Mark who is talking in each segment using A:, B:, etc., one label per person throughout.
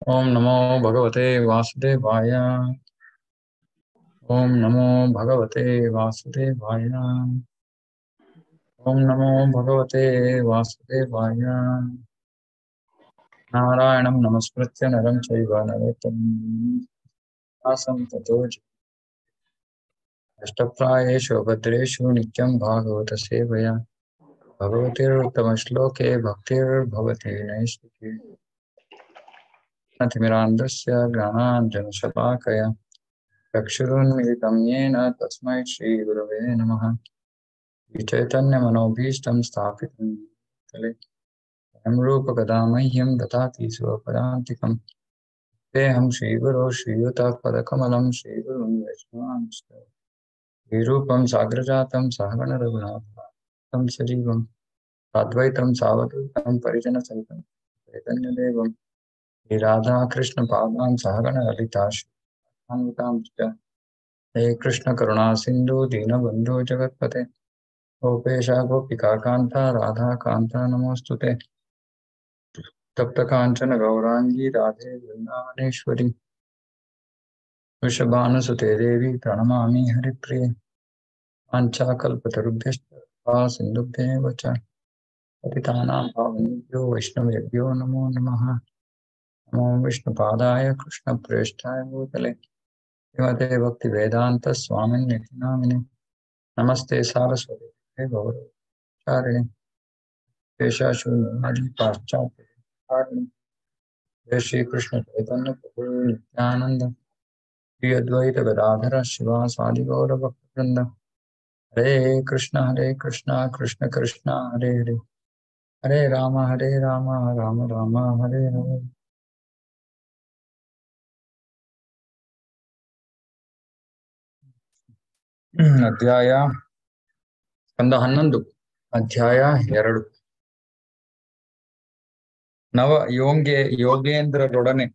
A: ॐ नमो भगवते वासुदेवाय ॐ नमो भगवते वासुदेवाय ॐ नमो भगवते वासुदेवाय नारायणं नमस्कृत्य नरं चैव नरोत्तमं आसं ततो ज- अष्टप्रायेषु भद्रेषु नित्यं भागवतसेवया भगवतीरुत्तमश्लोके भक्तिर्भवति नैष्टिके नतिमिरान्धस्य ज्ञानाञ्जनशलाकया चक्षुरुन्मिलितं येन तस्मै श्रीगुरवे नमः श्रीचैतन्यमनोभीष्टं स्थापितं तले अयं रूपकदा मह्यं ददाति स्वपदान्तिकं तेऽहं श्रीगुरो श्रीयुतः पदकमलं श्रीगुरुं वैष्णवांश्च श्रीरूपं साग्रजातं सहगणरघुनाथं सजीवं साद्वैतं सावधूतं परिजनसहितं चैतन्यदेवं श्रीराधाकृष्णपादां सहगणललिता श्रीकान्वितां च हे कृष्णकरुणा सिन्धु दीनबन्धु जगत्पते गोपेश गोपिकान्ता राधाकान्ता नमोऽस्तु ते तप्तकाञ्चन गौराङ्गी राधे वृन्दावनेश्वरी वृषभानुसुते देवी प्रणमामि हरिप्रिये वाञ्छाकल्पतरुभ्यश्च कृपा सिन्धुभ्येव च पतितानां पावनेभ्यो वैष्णवेभ्यो नमो नमः नमो विष्णुपादाय कृष्णप्रेष्ठाय भूतले श्रीमते भक्तिवेदान्तस्वामिन्निति नामिने नमस्ते सारस्वती हे गौरवचारिणे शेषाशून्यमणि पाश्चात्य जय श्री कृष्ण चैतन्य प्रभु नित्यानंद श्री अद्वैत गदाधर शिवासादि गौर भक्तवृंद हरे कृष्ण हरे कृष्ण कृष्ण कृष्ण हरे हरे हरे राम हरे राम राम राम हरे हरे ಹ್ಮ್, ಅಧ್ಯಾಯ ಸ್ಕಂದ ಹನ್ನೊಂದು ಅಧ್ಯಾಯ ಎರಡು ನವ ಯೋಂಗೆ ಯೋಗೇಂದ್ರರೊಡನೆ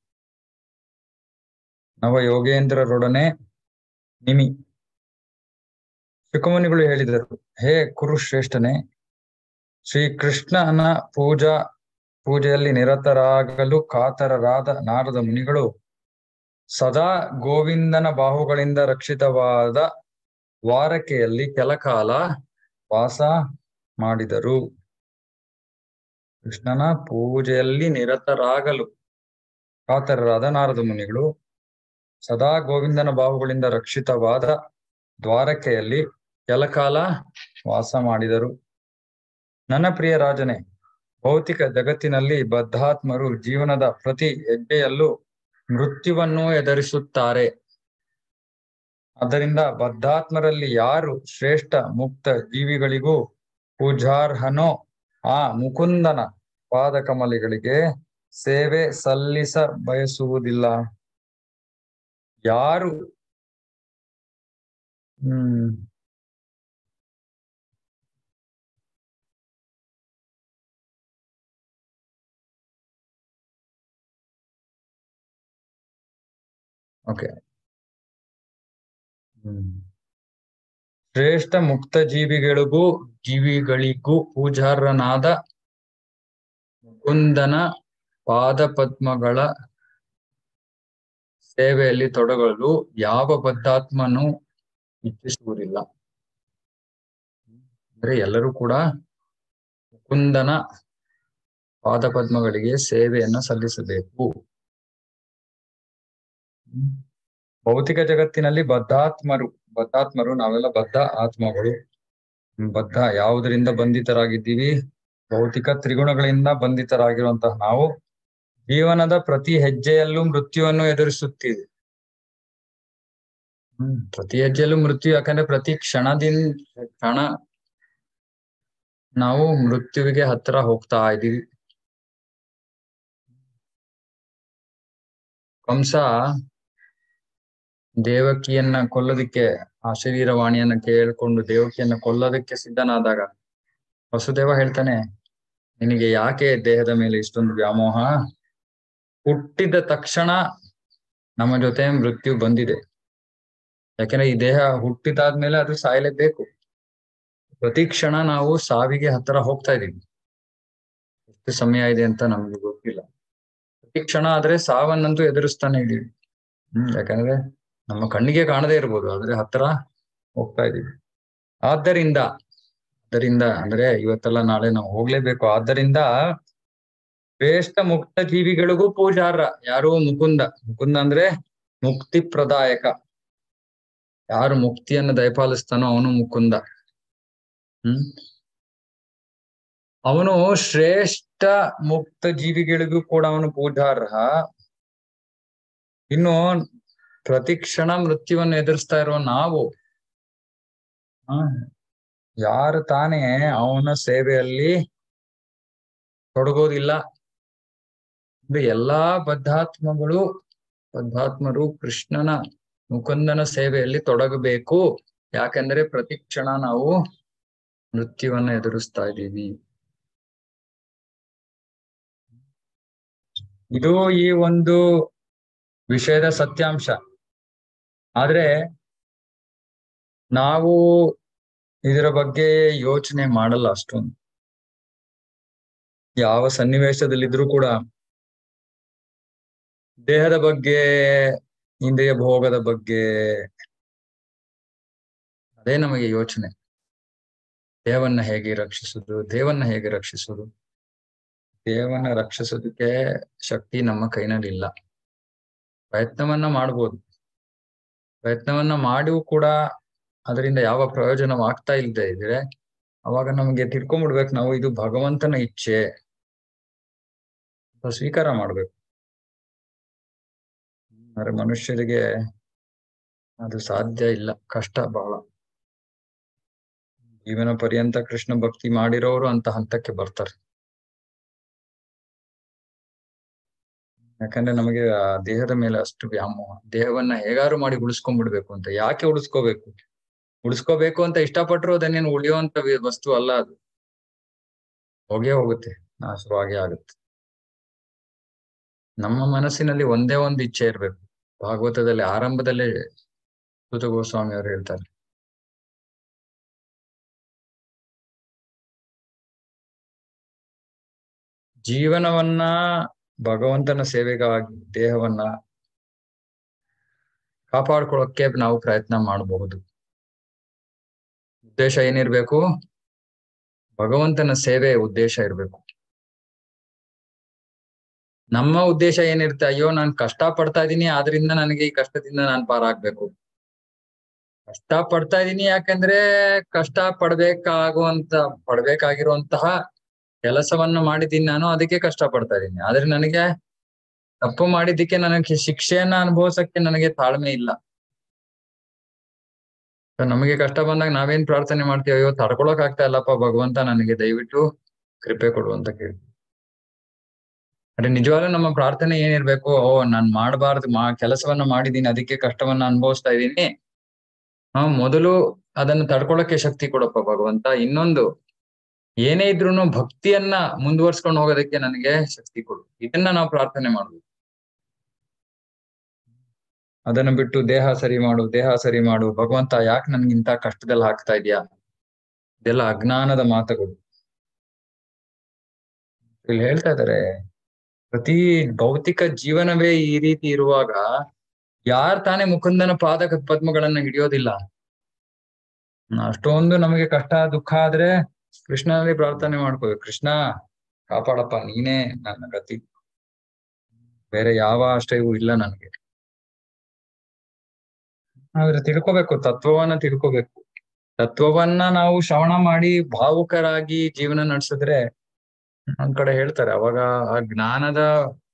A: ನವ ಯೋಗೇಂದ್ರರೊಡನೆ ನಿಮಿ ಶುಕಮುನಿಗಳು ಹೇಳಿದರು ಹೇ ಕುರುಶ್ರೇಷ್ಠನೇ ಶ್ರೀ ಕೃಷ್ಣನ ಪೂಜಾ ಪೂಜೆಯಲ್ಲಿ ನಿರತರಾಗಲು ಕಾತರರಾದ ನಾರದ ಮುನಿಗಳು ಸದಾ ಗೋವಿಂದನ ಬಾಹುಗಳಿಂದ ರಕ್ಷಿತವಾದ ವಾರಕೆಯಲ್ಲಿ ಕೆಲಕಾಲ ವಾಸ ಮಾಡಿದರು ಕೃಷ್ಣನ ಪೂಜೆಯಲ್ಲಿ ನಿರತರಾಗಲು ಕಾತರರಾದ ನಾರದ ಮುನಿಗಳು ಸದಾ ಗೋವಿಂದನ ಬಾಹುಗಳಿಂದ ರಕ್ಷಿತವಾದ ದ್ವಾರಕೆಯಲ್ಲಿ ಕೆಲಕಾಲ ವಾಸ ಮಾಡಿದರು ನನ್ನ ಪ್ರಿಯ ರಾಜನೇ ಭೌತಿಕ ಜಗತ್ತಿನಲ್ಲಿ ಬದ್ಧಾತ್ಮರು ಜೀವನದ ಪ್ರತಿ ಹೆಜ್ಜೆಯಲ್ಲೂ ಮೃತ್ಯುವನ್ನು ಎದುರಿಸುತ್ತಾರೆ ಆದ್ದರಿಂದ ಬದ್ಧಾತ್ಮರಲ್ಲಿ ಯಾರು ಶ್ರೇಷ್ಠ ಮುಕ್ತ ಜೀವಿಗಳಿಗೂ ಪೂಜಾರ್ಹನೋ ಆ ಮುಕುಂದನ ಪಾದಕಮಲಿಗಳಿಗೆ ಸೇವೆ ಸಲ್ಲಿಸ ಬಯಸುವುದಿಲ್ಲ ಯಾರು ಹ್ಮ್ ಓಕೆ ಹ್ಮ್ ಶ್ರೇಷ್ಠ ಮುಕ್ತ ಜೀವಿಗಳಿಗೂ ಜೀವಿಗಳಿಗೂ ಪೂಜಾರ್ಹನಾದ ಮುಕುಂದನ ಪಾದಪದ್ಮಗಳ ಸೇವೆಯಲ್ಲಿ ತೊಡಗಲು ಯಾವ ಬದ್ಧಾತ್ಮನು ಇಚ್ಛಿಸುವುದಿಲ್ಲ ಅಂದ್ರೆ ಎಲ್ಲರೂ ಕೂಡ ಮುಕುಂದನ ಪಾದಪದ್ಮಗಳಿಗೆ ಸೇವೆಯನ್ನ ಸಲ್ಲಿಸಬೇಕು ಹ್ಮ್. ಭೌತಿಕ ಜಗತ್ತಿನಲ್ಲಿ ಬದ್ಧಾತ್ಮರು ಬದ್ಧಾತ್ಮರು ನಾವೆಲ್ಲ ಬದ್ಧ ಆತ್ಮಗಳು ಬದ್ಧ ಯಾವುದರಿಂದ ಬಂಧಿತರಾಗಿದ್ದೀವಿ ಭೌತಿಕ ತ್ರಿಗುಣಗಳಿಂದ ಬಂಧಿತರಾಗಿರುವಂತಹ ನಾವು ಜೀವನದ ಪ್ರತಿ ಹೆಜ್ಜೆಯಲ್ಲೂ ಮೃತ್ಯುವನ್ನು ಎದುರಿಸುತ್ತೀವಿ ಹ್ಮ್ ಪ್ರತಿ ಹೆಜ್ಜೆಯಲ್ಲೂ ಮೃತ್ಯು ಯಾಕಂದ್ರೆ ಪ್ರತಿ ಕ್ಷಣದಿಂದ ಕ್ಷಣ ನಾವು ಮೃತ್ಯುವಿಗೆ ಹತ್ರ ಹೋಗ್ತಾ ಇದ್ದೀವಿ ಕಂಸ ದೇವಕಿಯನ್ನ ಕೊಲ್ಲೋದಿಕ್ಕೆ ಆ ಶರೀರವಾಣಿಯನ್ನ ಕೇಳ್ಕೊಂಡು ದೇವಕಿಯನ್ನ ಕೊಲ್ಲೋದಕ್ಕೆ ಸಿದ್ಧನಾದಾಗ ವಸುದೇವ ಹೇಳ್ತಾನೆ ನಿನಗೆ ಯಾಕೆ ದೇಹದ ಮೇಲೆ ಇಷ್ಟೊಂದು ವ್ಯಾಮೋಹ ಹುಟ್ಟಿದ ತಕ್ಷಣ ನಮ್ಮ ಜೊತೆ ಮೃತ್ಯು ಬಂದಿದೆ ಯಾಕೆಂದ್ರೆ ಈ ದೇಹ ಹುಟ್ಟಿದಾದ್ಮೇಲೆ ಅದು ಸಾಯಲೇಬೇಕು ಪ್ರತಿ ಕ್ಷಣ ನಾವು ಸಾವಿಗೆ ಹತ್ತಿರ ಹೋಗ್ತಾ ಇದೀವಿ ಎಷ್ಟು ಸಮಯ ಇದೆ ಅಂತ ನಮ್ಗೆ ಗೊತ್ತಿಲ್ಲ ಪ್ರತಿ ಕ್ಷಣ ಆದ್ರೆ ಸಾವನ್ನಂತೂ ಎದುರಿಸ್ತಾನೆ ಇದೀವಿ ಹ್ಮ್ ಯಾಕಂದ್ರೆ ನಮ್ಮ ಕಣ್ಣಿಗೆ ಕಾಣದೇ ಇರ್ಬೋದು ಆದ್ರೆ ಹತ್ರ ಹೋಗ್ತಾ ಇದೀವಿ ಆದ್ದರಿಂದ ಆದ್ದರಿಂದ ಅಂದ್ರೆ ಇವತ್ತೆಲ್ಲ ನಾಳೆ ನಾವು ಹೋಗ್ಲೇಬೇಕು ಆದ್ದರಿಂದ ಶ್ರೇಷ್ಠ ಮುಕ್ತ ಜೀವಿಗಳಿಗೂ ಪೂಜಾರ್ಹ ಯಾರು ಮುಕುಂದ ಮುಕುಂದ ಅಂದ್ರೆ ಮುಕ್ತಿ ಪ್ರದಾಯಕ ಯಾರು ಮುಕ್ತಿಯನ್ನು ದಯಪಾಲಿಸ್ತಾನೋ ಅವನು ಮುಕುಂದ ಹ್ಮ್ ಅವನು ಶ್ರೇಷ್ಠ ಮುಕ್ತ ಜೀವಿಗಳಿಗೂ ಕೂಡ ಅವನು ಪೂಜಾರ್ಹ ಇನ್ನು ಪ್ರತಿ ಕ್ಷಣ ಮೃತ್ಯುವನ್ನು ಎದುರಿಸ್ತಾ ಇರುವ ನಾವು ಆ, ಯಾರು ತಾನೇ ಅವನ ಸೇವೆಯಲ್ಲಿ ತೊಡಗೋದಿಲ್ಲ ಅಂದ್ರೆ ಎಲ್ಲಾ ಬದ್ಧಾತ್ಮಗಳು ಬದ್ಧಾತ್ಮರು ಕೃಷ್ಣನ ಮುಕುಂದನ ಸೇವೆಯಲ್ಲಿ ತೊಡಗಬೇಕು ಯಾಕಂದ್ರೆ ಪ್ರತಿ ಕ್ಷಣ ನಾವು ಮೃತ್ಯುವನ್ನ ಎದುರಿಸ್ತಾ ಇದ್ದೀವಿ ಇದು ಈ ಒಂದು ವಿಷಯದ ಸತ್ಯಾಂಶ ಆದ್ರೆ ನಾವು ಇದರ ಬಗ್ಗೆ ಯೋಚನೆ ಮಾಡಲ್ಲ ಅಷ್ಟೊಂದು ಯಾವ ಸನ್ನಿವೇಶದಲ್ಲಿದ್ರೂ ಕೂಡ ದೇಹದ ಬಗ್ಗೆ ಇಂದ್ರಿಯ ಭೋಗದ ಬಗ್ಗೆ ಅದೇ ನಮಗೆ ಯೋಚನೆ ದೇವನ್ನ ಹೇಗೆ ರಕ್ಷಿಸುದು ದೇವನ್ನ ಹೇಗೆ ರಕ್ಷಿಸುದು ದೇವನ್ನ ರಕ್ಷಿಸೋದಕ್ಕೆ ಶಕ್ತಿ ನಮ್ಮ ಕೈನಲ್ಲಿ ಇಲ್ಲ ಪ್ರಯತ್ನವನ್ನ ಮಾಡ್ಬೋದು ಪ್ರಯತ್ನವನ್ನ ಮಾಡಿಯೂ ಕೂಡ ಅದರಿಂದ ಯಾವ ಪ್ರಯೋಜನವಾಗ್ತಾ ಇಲ್ಲದೆ ಇದ್ರೆ ಅವಾಗ ನಮಗೆ ತಿಳ್ಕೊಂಡ್ಬಿಡ್ಬೇಕು ನಾವು ಇದು ಭಗವಂತನ ಇಚ್ಛೆ ಅಂತ ಸ್ವೀಕಾರ ಮಾಡ್ಬೇಕು ಆದ್ರೆ ಮನುಷ್ಯರಿಗೆ ಅದು ಸಾಧ್ಯ ಇಲ್ಲ ಕಷ್ಟ ಬಹಳ ಜೀವನ ಪರ್ಯಂತ ಕೃಷ್ಣ ಭಕ್ತಿ ಮಾಡಿರೋರು ಅಂತ ಹಂತಕ್ಕೆ ಬರ್ತಾರೆ ಯಾಕಂದ್ರೆ ನಮಗೆ ಆ ದೇಹದ ಮೇಲೆ ಅಷ್ಟು ವ್ಯಾಮೋಹ ದೇಹವನ್ನ ಹೇಗಾರು ಮಾಡಿ ಉಳಿಸ್ಕೊಂಡ್ಬಿಡ್ಬೇಕು ಅಂತ ಯಾಕೆ ಉಳಿಸ್ಕೋಬೇಕು ಉಳಿಸ್ಕೋಬೇಕು ಅಂತ ಇಷ್ಟಪಟ್ರು ಅದನ್ನೇನು ಉಳಿಯುವಂತ ವಿ- ವಸ್ತು ಅಲ್ಲ ಅದು ಹೋಗೇ ಹೋಗುತ್ತೆ ನಾಶವಾಗಿ ಆಗುತ್ತೆ ನಮ್ಮ ಮನಸ್ಸಿನಲ್ಲಿ ಒಂದೇ ಒಂದು ಇಚ್ಛೆ ಇರ್ಬೇಕು ಭಾಗವತದಲ್ಲಿ ಆರಂಭದಲ್ಲೇ ಸುತ ಗೋಸ್ವಾಮಿ ಅವರು ಹೇಳ್ತಾರೆ ಜೀವನವನ್ನ ಭಗವಂತನ ಸೇವೆಗಾಗಿ ದೇಹವನ್ನ ಕಾಪಾಡ್ಕೊಳ್ಳೋಕೆ ನಾವು ಪ್ರಯತ್ನ ಮಾಡಬಹುದು ಉದ್ದೇಶ ಏನಿರ್ಬೇಕು ಭಗವಂತನ ಸೇವೆ ಉದ್ದೇಶ ಇರ್ಬೇಕು ನಮ್ಮ ಉದ್ದೇಶ ಏನಿರುತ್ತೆ ಅಯ್ಯೋ ನಾನು ಕಷ್ಟ ಪಡ್ತಾ ಇದ್ದೀನಿ ಆದ್ರಿಂದ ನನಗೆ ಈ ಕಷ್ಟದಿಂದ ನಾನು ಪಾರಾಗ್ಬೇಕು ಕಷ್ಟ ಪಡ್ತಾ ಇದ್ದೀನಿ ಯಾಕಂದ್ರೆ ಕಷ್ಟ ಪಡ್ಬೇಕಾಗುವಂತ ಪಡ್ಬೇಕಾಗಿರುವಂತಹ ಕೆಲಸವನ್ನ ಮಾಡಿದ್ದೀನಿ ನಾನು ಅದಕ್ಕೆ ಕಷ್ಟ ಪಡ್ತಾ ಇದ್ದೀನಿ ಆದ್ರೆ ನನಗೆ ತಪ್ಪು ಮಾಡಿದ್ದಕ್ಕೆ ನನಗೆ ಶಿಕ್ಷೆಯನ್ನ ಅನುಭವಿಸಕ್ಕೆ ನನಗೆ ತಾಳ್ಮೆ ಇಲ್ಲ So ನಮಗೆ ಕಷ್ಟ ಬಂದಾಗ ನಾವೇನ್ ಪ್ರಾರ್ಥನೆ ಮಾಡ್ತೀವಿ ಅಯ್ಯೋ ತಡ್ಕೊಳಕ್ ಆಗ್ತಾ ಇಲ್ಲಪ್ಪ ಭಗವಂತ ನನಗೆ ದಯವಿಟ್ಟು ಕೃಪೆ ಕೊಡು ಅಂತ ಕೇಳಿ ಅದೇ ನಿಜವಾಗ್ಲೂ ನಮ್ಮ ಪ್ರಾರ್ಥನೆ ಏನಿರ್ಬೇಕು ಓ ನಾನ್ ಮಾಡಬಾರ್ದು ಮಾ ಕೆಲಸವನ್ನ ಮಾಡಿದೀನಿ ಅದಕ್ಕೆ ಕಷ್ಟವನ್ನ ಅನುಭವಿಸ್ತಾ ಇದ್ದೀನಿ ಹಾ ಮೊದಲು ಅದನ್ನು ತಡ್ಕೊಳಕ್ಕೆ ಶಕ್ತಿ ಕೊಡಪ್ಪ ಭಗವಂತ ಇನ್ನೊಂದು ಏನೇ ಇದ್ರೂನು ಭಕ್ತಿಯನ್ನ ಮುಂದುವರ್ಸ್ಕೊಂಡು ಹೋಗೋದಕ್ಕೆ ನನಗೆ ಶಕ್ತಿ ಕೊಡು ಇದನ್ನ ನಾವು ಪ್ರಾರ್ಥನೆ ಮಾಡ್ಬೇಕು ಅದನ್ನು ಬಿಟ್ಟು ದೇಹ ಸರಿ ಮಾಡು ದೇಹ ಸರಿ ಮಾಡು ಭಗವಂತ ಯಾಕೆ ನನ್ಗಿಂತ ಕಷ್ಟದಲ್ಲಿ ಹಾಕ್ತಾ ಇದೀಯಾ ಇದೆಲ್ಲ ಅಜ್ಞಾನದ ಮಾತುಗಳು ಇಲ್ಲಿ ಹೇಳ್ತಾ ಇದಾರೆ ಪ್ರತಿ ಭೌತಿಕ ಜೀವನವೇ ಈ ರೀತಿ ಇರುವಾಗ ಯಾರ್ ತಾನೇ ಮುಕುಂದನ ಪಾದ ಪದ್ಮಗಳನ್ನ ಹಿಡಿಯೋದಿಲ್ಲ ಅಷ್ಟೊಂದು ನಮಗೆ ಕಷ್ಟ ದುಃಖ ಆದ್ರೆ ಕೃಷ್ಣನಲ್ಲಿ ಪ್ರಾರ್ಥನೆ ಮಾಡ್ಕೋಬೇಕು ಕೃಷ್ಣ ಕಾಪಾಡಪ್ಪ ನೀನೇ ನನ್ನ ಗತಿ ಬೇರೆ ಯಾವ ಆಶ್ರಯವೂ ಇಲ್ಲ ನನಗೆ ಆದ್ರೆ ತಿಳ್ಕೊಬೇಕು ತತ್ವವನ್ನ ತಿಳ್ಕೊಬೇಕು ತತ್ವವನ್ನ ನಾವು ಶ್ರವಣ ಮಾಡಿ ಭಾವುಕರಾಗಿ ಜೀವನ ನಡೆಸಿದ್ರೆ ಒಂದ್ ಕಡೆ ಹೇಳ್ತಾರೆ ಅವಾಗ ಆ ಜ್ಞಾನದ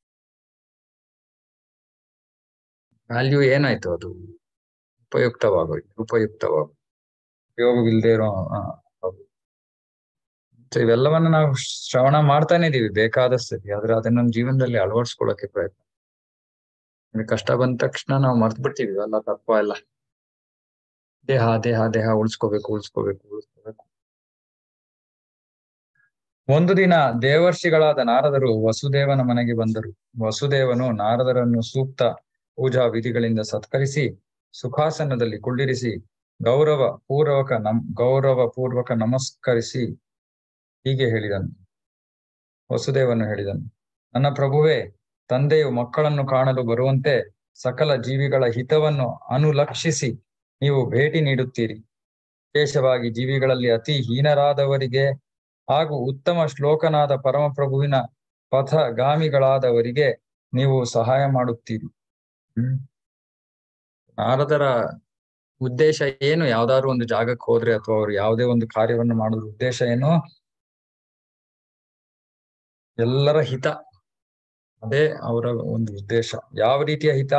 A: ವ್ಯಾಲ್ಯೂ ಏನಾಯ್ತು ಅದು ಉಪಯುಕ್ತವಾಗೋಯ್ತು ಉಪಯುಕ್ತವಾಗ ಉಪಯೋಗವಿಲ್ಲದೆ ಇರೋ ಆ, ಹೌದು. So ಇವೆಲ್ಲವನ್ನ ನಾವು ಶ್ರವಣ ಮಾಡ್ತಾನೆ ಇದೀವಿ ಬೇಕಾದಷ್ಟು ಆದ್ರೆ ಅದನ್ನ ನಮ್ಮ ಜೀವನದಲ್ಲಿ ಅಳವಡಿಸ್ಕೊಳ್ಳೋಕೆ ಪ್ರಯತ್ನ ನಮ್ಗೆ ಕಷ್ಟ ಬಂದ ತಕ್ಷಣ ನಾವು ಮರ್ತ್ ಬಿಡ್ತೀವಿ ಎಲ್ಲ ತಪ್ಪ ಎಲ್ಲ ದೇಹ ದೇಹ ದೇಹ ಉಳಿಸ್ಕೋಬೇಕು ಉಳಿಸ್ಕೋಬೇಕು ಉಳಿಸ್ಕೋಬೇಕು ಒಂದು ದಿನ ದೇವರ್ಷಿಗಳಾದ ನಾರದರು ವಸುದೇವನ ಮನೆಗೆ ಬಂದರು ವಸುದೇವನು ನಾರದರನ್ನು ಸೂಕ್ತ ಪೂಜಾ ವಿಧಿಗಳಿಂದ ಸತ್ಕರಿಸಿ ಸುಖಾಸನದಲ್ಲಿ ಕುಳ್ಳಿರಿಸಿ ಗೌರವ ಪೂರ್ವಕ ನಮ್ ಗೌರವ ಪೂರ್ವಕ ನಮಸ್ಕರಿಸಿ ಹೀಗೆ ಹೇಳಿದನು ವಸುದೇವನು ಹೇಳಿದನು ನನ್ನ ಪ್ರಭುವೇ ತಂದೆಯು ಮಕ್ಕಳನ್ನು ಕಾಣಲು ಬರುವಂತೆ ಸಕಲ ಜೀವಿಗಳ ಹಿತವನ್ನು ಅನುಲಕ್ಷಿಸಿ ನೀವು ಭೇಟಿ ನೀಡುತ್ತೀರಿ ವಿಶೇಷವಾಗಿ ಜೀವಿಗಳಲ್ಲಿ ಅತಿ ಹೀನರಾದವರಿಗೆ ಹಾಗೂ ಉತ್ತಮ ಶ್ಲೋಕನಾದ ಪರಮಪ್ರಭುವಿನ ಪಥಗಾಮಿಗಳಾದವರಿಗೆ ನೀವು ಸಹಾಯ ಮಾಡುತ್ತೀರಿ ಹ್ಮ್ ನಾರದರ ಉದ್ದೇಶ ಏನು ಯಾವ್ದಾದ್ರು ಒಂದು ಜಾಗಕ್ಕೆ ಹೋದ್ರೆ ಅಥವಾ ಅವ್ರು ಯಾವುದೇ ಒಂದು ಕಾರ್ಯವನ್ನು ಮಾಡೋದ್ರ ಉದ್ದೇಶ ಏನು ಎಲ್ಲರ ಹಿತ ಅದೇ ಅವರ ಒಂದು ಉದ್ದೇಶ ಯಾವ ರೀತಿಯ ಹಿತ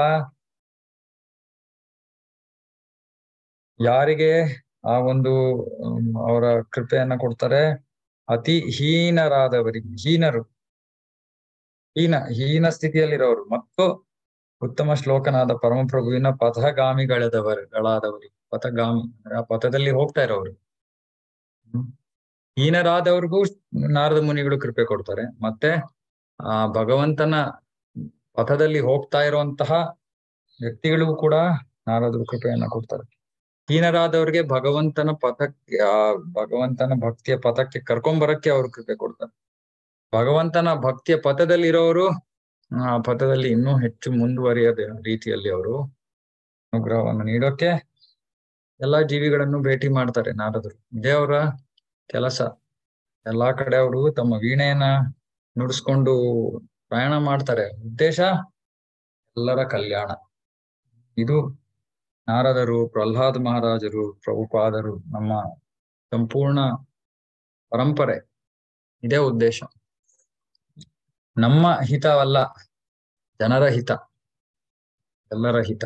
A: ಯಾರಿಗೆ ಆ ಒಂದು ಹ್ಮ್, ಅವರ ಕೃಪೆಯನ್ನ ಕೊಡ್ತಾರೆ ಅತಿ ಹೀನರಾದವರಿಗೆ ಹೀನರು ಹೀನ ಹೀನ ಸ್ಥಿತಿಯಲ್ಲಿರೋರು ಮತ್ತು ಉತ್ತಮ ಶ್ಲೋಕನಾದ ಪರಮಪ್ರಭುವಿನ ಪಥಗಾಮಿಗಳದವರುಗಳಾದವರಿಗೆ ಪಥಗಾಮಿ ಅಂದ್ರೆ ಆ ಪಥದಲ್ಲಿ ಹೋಗ್ತಾ ಇರೋರು ಹ್ಮ್. ಹೀನರಾದವ್ರಿಗೂ ನಾರದ ಮುನಿಗಳು ಕೃಪೆ ಕೊಡ್ತಾರೆ ಮತ್ತೆ ಆ ಭಗವಂತನ ಪಥದಲ್ಲಿ ಹೋಗ್ತಾ ಇರುವಂತಹ ವ್ಯಕ್ತಿಗಳಿಗೂ ಕೂಡ ನಾರದರು ಕೃಪೆಯನ್ನ ಕೊಡ್ತಾರೆ ಹೀನರಾದವ್ರಿಗೆ ಭಗವಂತನ ಪಥಕ್ಕೆ ಆ ಭಗವಂತನ ಭಕ್ತಿಯ ಪಥಕ್ಕೆ ಕರ್ಕೊಂಬರಕ್ಕೆ ಅವರು ಕೃಪೆ ಕೊಡ್ತಾರೆ ಭಗವಂತನ ಭಕ್ತಿಯ ಪಥದಲ್ಲಿರೋರು ಆ ಪಥದಲ್ಲಿ ಇನ್ನೂ ಹೆಚ್ಚು ಮುಂದುವರಿಯದ ರೀತಿಯಲ್ಲಿ ಅವರು ಅನುಗ್ರಹವನ್ನು ನೀಡೋಕೆ ಎಲ್ಲಾ ಜೀವಿಗಳನ್ನು ಭೇಟಿ ಮಾಡ್ತಾರೆ ನಾರದರು ಇದೇ ಅವರ ಕೆಲಸ ಎಲ್ಲಾ ಕಡೆ ಅವರು ತಮ್ಮ ವೀಣೆಯನ್ನ ನುಡಿಸ್ಕೊಂಡು ಪ್ರಯಾಣ ಮಾಡ್ತಾರೆ ಉದ್ದೇಶ ಎಲ್ಲರ ಕಲ್ಯಾಣ ಇದು ನಾರದರು ಪ್ರಹ್ಲಾದ್ ಮಹಾರಾಜರು ಪ್ರಭುಪಾದರು ನಮ್ಮ ಸಂಪೂರ್ಣ ಪರಂಪರೆ ಇದೇ ಉದ್ದೇಶ ನಮ್ಮ ಹಿತವಲ್ಲ ಜನರ ಹಿತ ಎಲ್ಲರ ಹಿತ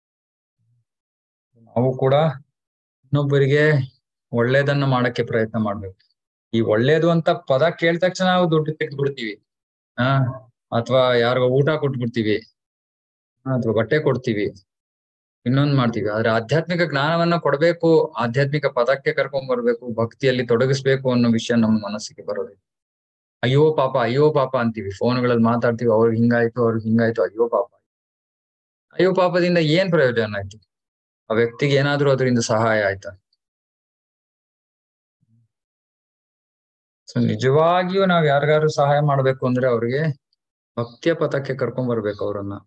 A: ನಾವು ಕೂಡ ಇನ್ನೊಬ್ಬರಿಗೆ ಒಳ್ಳೇದನ್ನ ಮಾಡಕ್ಕೆ ಪ್ರಯತ್ನ ಮಾಡ್ಬೇಕು ಈ ಒಳ್ಳೇದು ಅಂತ ಪದ ಕೇಳಿದ ತಕ್ಷಣ ನಾವು ದುಡ್ಡು ತೆಗೆದು ಬಿಡ್ತೀವಿ ಹಾ ಅಥವಾ ಯಾರಿಗೋ ಊಟ ಕೊಟ್ಬಿಡ್ತೀವಿ ಅಥವಾ ಬಟ್ಟೆ ಕೊಡ್ತೀವಿ ಇನ್ನೊಂದ್ ಮಾಡ್ತೀವಿ ಆದ್ರೆ ಆಧ್ಯಾತ್ಮಿಕ ಜ್ಞಾನವನ್ನ ಕೊಡ್ಬೇಕು ಆಧ್ಯಾತ್ಮಿಕ ಪದಕ್ಕೆ ಕರ್ಕೊಂಡ್ ಬರ್ಬೇಕು ಭಕ್ತಿಯಲ್ಲಿ ತೊಡಗಿಸ್ಬೇಕು ಅನ್ನೋ ವಿಷಯ ನಮ್ಮ ಮನಸ್ಸಿಗೆ ಬರೋದಿಲ್ಲ ಅಯ್ಯೋ ಪಾಪ ಅಯ್ಯೋ ಪಾಪ ಅಂತೀವಿ ಫೋನ್ಗಳಲ್ಲಿ ಮಾತಾಡ್ತೀವಿ ಅವ್ರಿಗೆ ಹಿಂಗಾಯ್ತು ಅವ್ರಿಗೆ ಹಿಂಗಾಯ್ತು ಅಯ್ಯೋ ಪಾಪ ಅಯ್ಯೋ ಪಾಪದಿಂದ ಏನ್ ಪ್ರಯೋಜನ ಆಯ್ತು ಆ ವ್ಯಕ್ತಿಗೆ ಏನಾದ್ರೂ ಅದರಿಂದ ಸಹಾಯ ಆಯ್ತಾ ಸೊ ನಿಜವಾಗಿಯೂ ನಾವ್ ಯಾರಿಗಾರು ಸಹಾಯ ಮಾಡ್ಬೇಕು ಅಂದ್ರೆ ಅವ್ರಿಗೆ ಭಕ್ತಿಯ ಪಥಕ್ಕೆ ಕರ್ಕೊಂಡ್ ಬರ್ಬೇಕು ಅವ್ರನ್ನ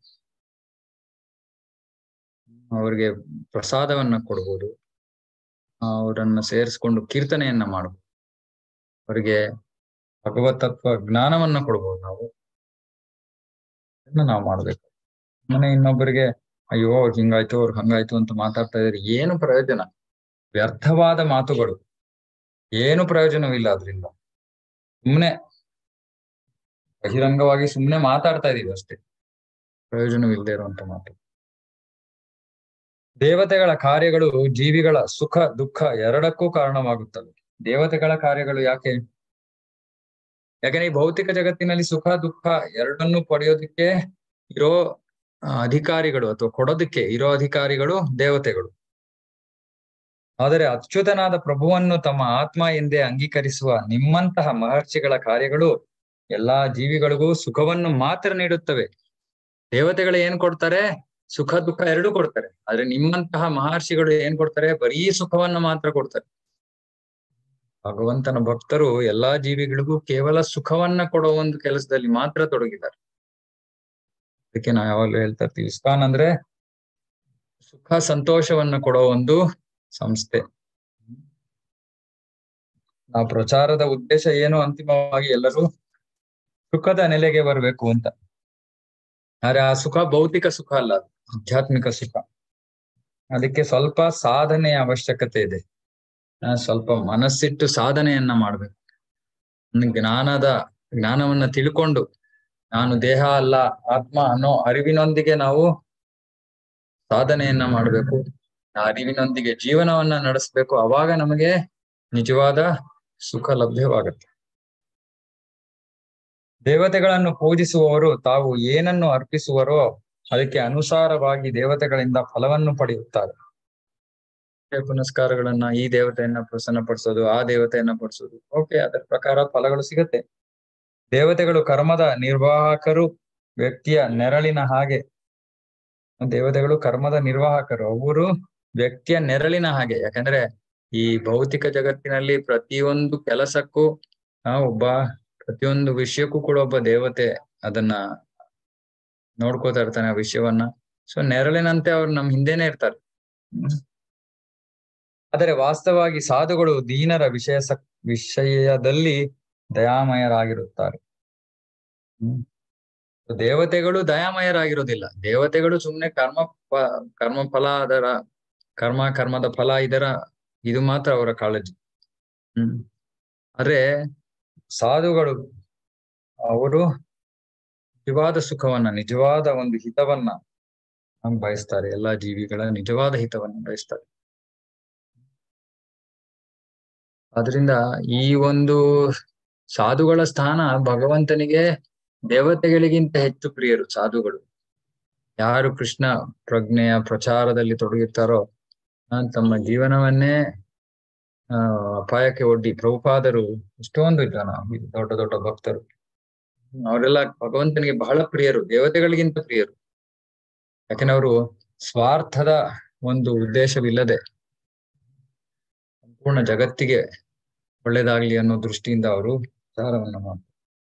A: ಅವ್ರಿಗೆ ಪ್ರಸಾದವನ್ನ ಕೊಡ್ಬೋದು ಅವರನ್ನ ಸೇರಿಸ್ಕೊಂಡು ಕೀರ್ತನೆಯನ್ನ ಮಾಡ್ಬೋದು ಅವರಿಗೆ ಭಗವತತ್ವ ಜ್ಞಾನವನ್ನ ಕೊಡ್ಬೋದು ನಾವು ಅದನ್ನ ನಾವು ಮಾಡ್ಬೇಕು ಮನೆ ಇನ್ನೊಬ್ಬರಿಗೆ ಅಯ್ಯೋ ಅವ್ರಿಗೆ ಹಿಂಗಾಯ್ತು ಅವ್ರಿಗೆ ಹಂಗಾಯ್ತು ಅಂತ ಮಾತಾಡ್ತಾ ಇದ್ರೆ ಏನು ಪ್ರಯೋಜನ ವ್ಯರ್ಥವಾದ ಮಾತುಗಳು ಏನು ಪ್ರಯೋಜನವಿಲ್ಲ ಅದರಿಂದ ಸುಮ್ನೆ ಬಹಿರಂಗವಾಗಿ ಸುಮ್ನೆ ಮಾತಾಡ್ತಾ ಇದೀವಿ ಅಷ್ಟೇ ಪ್ರಯೋಜನವಿಲ್ಲದೆ ಇರುವಂತ ಮಾತು ದೇವತೆಗಳ ಕಾರ್ಯಗಳು ಜೀವಿಗಳ ಸುಖ ದುಃಖ ಎರಡಕ್ಕೂ ಕಾರಣವಾಗುತ್ತವೆ ದೇವತೆಗಳ ಕಾರ್ಯಗಳು ಯಾಕೆ ಯಾಕಂದ್ರೆ ಈ ಭೌತಿಕ ಜಗತ್ತಿನಲ್ಲಿ ಸುಖ ದುಃಖ ಎರಡನ್ನೂ ಪಡೆಯೋದಿಕ್ಕೆ ಇರೋ ಆ, ಅಧಿಕಾರಿಗಳು ಅಥವಾ ಕೊಡೋದಕ್ಕೆ ಇರೋ ಅಧಿಕಾರಿಗಳು ದೇವತೆಗಳು ಆದರೆ ಅಚ್ಯುತನಾದ ಪ್ರಭುವನ್ನು ತಮ್ಮ ಆತ್ಮ ಎಂದೇ ಅಂಗೀಕರಿಸುವ ನಿಮ್ಮಂತಹ ಮಹರ್ಷಿಗಳ ಕಾರ್ಯಗಳು ಎಲ್ಲಾ ಜೀವಿಗಳಿಗೂ ಸುಖವನ್ನು ಮಾತ್ರ ನೀಡುತ್ತವೆ ದೇವತೆಗಳು ಏನ್ ಕೊಡ್ತಾರೆ ಸುಖ ದುಃಖ ಎರಡೂ ಕೊಡ್ತಾರೆ ಆದ್ರೆ ನಿಮ್ಮಂತಹ ಮಹರ್ಷಿಗಳು ಏನ್ ಕೊಡ್ತಾರೆ ಬರೀ ಸುಖವನ್ನು ಮಾತ್ರ ಕೊಡ್ತಾರೆ ಭಗವಂತನ ಭಕ್ತರು ಎಲ್ಲಾ ಜೀವಿಗಳಿಗೂ ಕೇವಲ ಸುಖವನ್ನ ಕೊಡೋ ಒಂದು ಕೆಲಸದಲ್ಲಿ ಮಾತ್ರ ತೊಡಗಿದ್ದಾರೆ ಅದಕ್ಕೆ ನಾವು ಯಾವಾಗ್ಲೂ ಹೇಳ್ತಾ ಇರ್ತೀವಿ ಇಸ್ಕಾನ್ ಅಂದ್ರೆ ಸುಖ ಸಂತೋಷವನ್ನ ಕೊಡೋ ಒಂದು ಸಂಸ್ಥೆ ಆ ಪ್ರಚಾರದ ಉದ್ದೇಶ ಏನು ಅಂತಿಮವಾಗಿ ಎಲ್ಲರೂ ಸುಖದ ನೆಲೆಗೆ ಬರಬೇಕು ಅಂತ ಆದ್ರೆ ಆ ಸುಖ ಭೌತಿಕ ಸುಖ ಅಲ್ಲ ಅದು ಆಧ್ಯಾತ್ಮಿಕ ಸುಖ ಅದಕ್ಕೆ ಸ್ವಲ್ಪ ಸಾಧನೆಯ ಅವಶ್ಯಕತೆ ಇದೆ ಆ, ಸ್ವಲ್ಪ ಮನಸ್ಸಿಟ್ಟು ಸಾಧನೆಯನ್ನ ಮಾಡ್ಬೇಕು ಒಂದು ಜ್ಞಾನದ ಜ್ಞಾನವನ್ನ ತಿಳ್ಕೊಂಡು ನಾನು ದೇಹ ಅಲ್ಲ ಆತ್ಮ ಅನ್ನೋ ಅರಿವಿನೊಂದಿಗೆ ನಾವು ಸಾಧನೆಯನ್ನ ಮಾಡ್ಬೇಕು ಆ ಅರಿವಿನೊಂದಿಗೆ ಜೀವನವನ್ನ ನಡೆಸ್ಬೇಕು ಅವಾಗ ನಮಗೆ ನಿಜವಾದ ಸುಖ ಲಭ್ಯವಾಗುತ್ತೆ ದೇವತೆಗಳನ್ನು ಪೂಜಿಸುವವರು ತಾವು ಏನನ್ನು ಅರ್ಪಿಸುವರೋ ಅದಕ್ಕೆ ಅನುಸಾರವಾಗಿ ದೇವತೆಗಳಿಂದ ಫಲವನ್ನು ಪಡೆಯುತ್ತಾರೆ ಪೂಜೆ ಪುನಸ್ಕಾರಗಳನ್ನ ಈ ದೇವತೆಯನ್ನ ಪ್ರಸನ್ನಪಡಿಸೋದು ಆ ದೇವತೆಯನ್ನ ಪಡಿಸೋದು ಓಕೆ ಅದರ ಪ್ರಕಾರ ಫಲಗಳು ಸಿಗತ್ತೆ ದೇವತೆಗಳು ಕರ್ಮದ ನಿರ್ವಾಹಕರು ವ್ಯಕ್ತಿಯ ನೆರಳಿನ ಹಾಗೆ ದೇವತೆಗಳು ಕರ್ಮದ ನಿರ್ವಾಹಕರು ಅವರು ವ್ಯಕ್ತಿಯ ನೆರಳಿನ ಹಾಗೆ ಯಾಕಂದ್ರೆ ಈ ಭೌತಿಕ ಜಗತ್ತಿನಲ್ಲಿ ಪ್ರತಿಯೊಂದು ಕೆಲಸಕ್ಕೂ ಆ ಒಬ್ಬ ಪ್ರತಿಯೊಂದು ವಿಷಯಕ್ಕೂ ಕೂಡ ಒಬ್ಬ ದೇವತೆ ಅದನ್ನ ನೋಡ್ಕೋತಾ ಇರ್ತಾನೆ ಆ ವಿಷಯವನ್ನ ಸೊ ನೆರಳಿನಂತೆ ಅವ್ರು ನಮ್ ಹಿಂದೆನೆ ಇರ್ತಾರೆ ಹ್ಮ್. ಆದರೆ ವಾಸ್ತವವಾಗಿ ಸಾಧುಗಳು ದೀನರ ವಿಷಯ ಸಕ್ ವಿಷಯದಲ್ಲಿ ದಯಾಮಯರಾಗಿರುತ್ತಾರೆ ಹ್ಮ್ ದೇವತೆಗಳು ದಯಾಮಯರಾಗಿರೋದಿಲ್ಲ ದೇವತೆಗಳು ಸುಮ್ನೆ ಕರ್ಮ ಪ- ಕರ್ಮ ಫಲ ಅದರ ಕರ್ಮ ಕರ್ಮದ ಫಲ ಇದರ ಇದು ಮಾತ್ರ ಅವರ ಕಾಳಜಿ ಹ್ಮ್ ಆದ್ರೆ ಸಾಧುಗಳು ಅವರು ನಿಜವಾದ ಸುಖವನ್ನ ನಿಜವಾದ ಒಂದು ಹಿತವನ್ನ ನಮ್ಗ್ ಬಯಸ್ತಾರೆ ಎಲ್ಲಾ ಜೀವಿಗಳ ನಿಜವಾದ ಹಿತವನ್ನ ಬಯಸ್ತಾರೆ ಆದ್ರಿಂದ ಈ ಒಂದು ಸಾಧುಗಳ ಸ್ಥಾನ ಭಗವಂತನಿಗೆ ದೇವತೆಗಳಿಗಿಂತ ಹೆಚ್ಚು ಪ್ರಿಯರು ಸಾಧುಗಳು ಯಾರು ಕೃಷ್ಣ ಪ್ರಜ್ಞೆಯ ಪ್ರಚಾರದಲ್ಲಿ ತೊಡಗಿರ್ತಾರೋ ಆ, ತಮ್ಮ ಜೀವನವನ್ನೇ ಆ ಅಪಾಯಕ್ಕೆ ಒಡ್ಡಿ ಪ್ರಭುಪಾದರು ಎಷ್ಟೊಂದು ಜನ ಈ ದೊಡ್ಡ ದೊಡ್ಡ ಭಕ್ತರು ಅವರೆಲ್ಲ ಭಗವಂತನಿಗೆ ಬಹಳ ಪ್ರಿಯರು ದೇವತೆಗಳಿಗಿಂತ ಪ್ರಿಯರು ಯಾಕೆಂದ್ರೆ ಅವರು ಸ್ವಾರ್ಥದ ಒಂದು ಉದ್ದೇಶವಿಲ್ಲದೆ ಸಂಪೂರ್ಣ ಜಗತ್ತಿಗೆ ಒಳ್ಳೇದಾಗ್ಲಿ ಅನ್ನೋ ದೃಷ್ಟಿಯಿಂದ ಅವರು ವಿಚಾರವನ್ನ ಮಾಡ್ತಾರೆ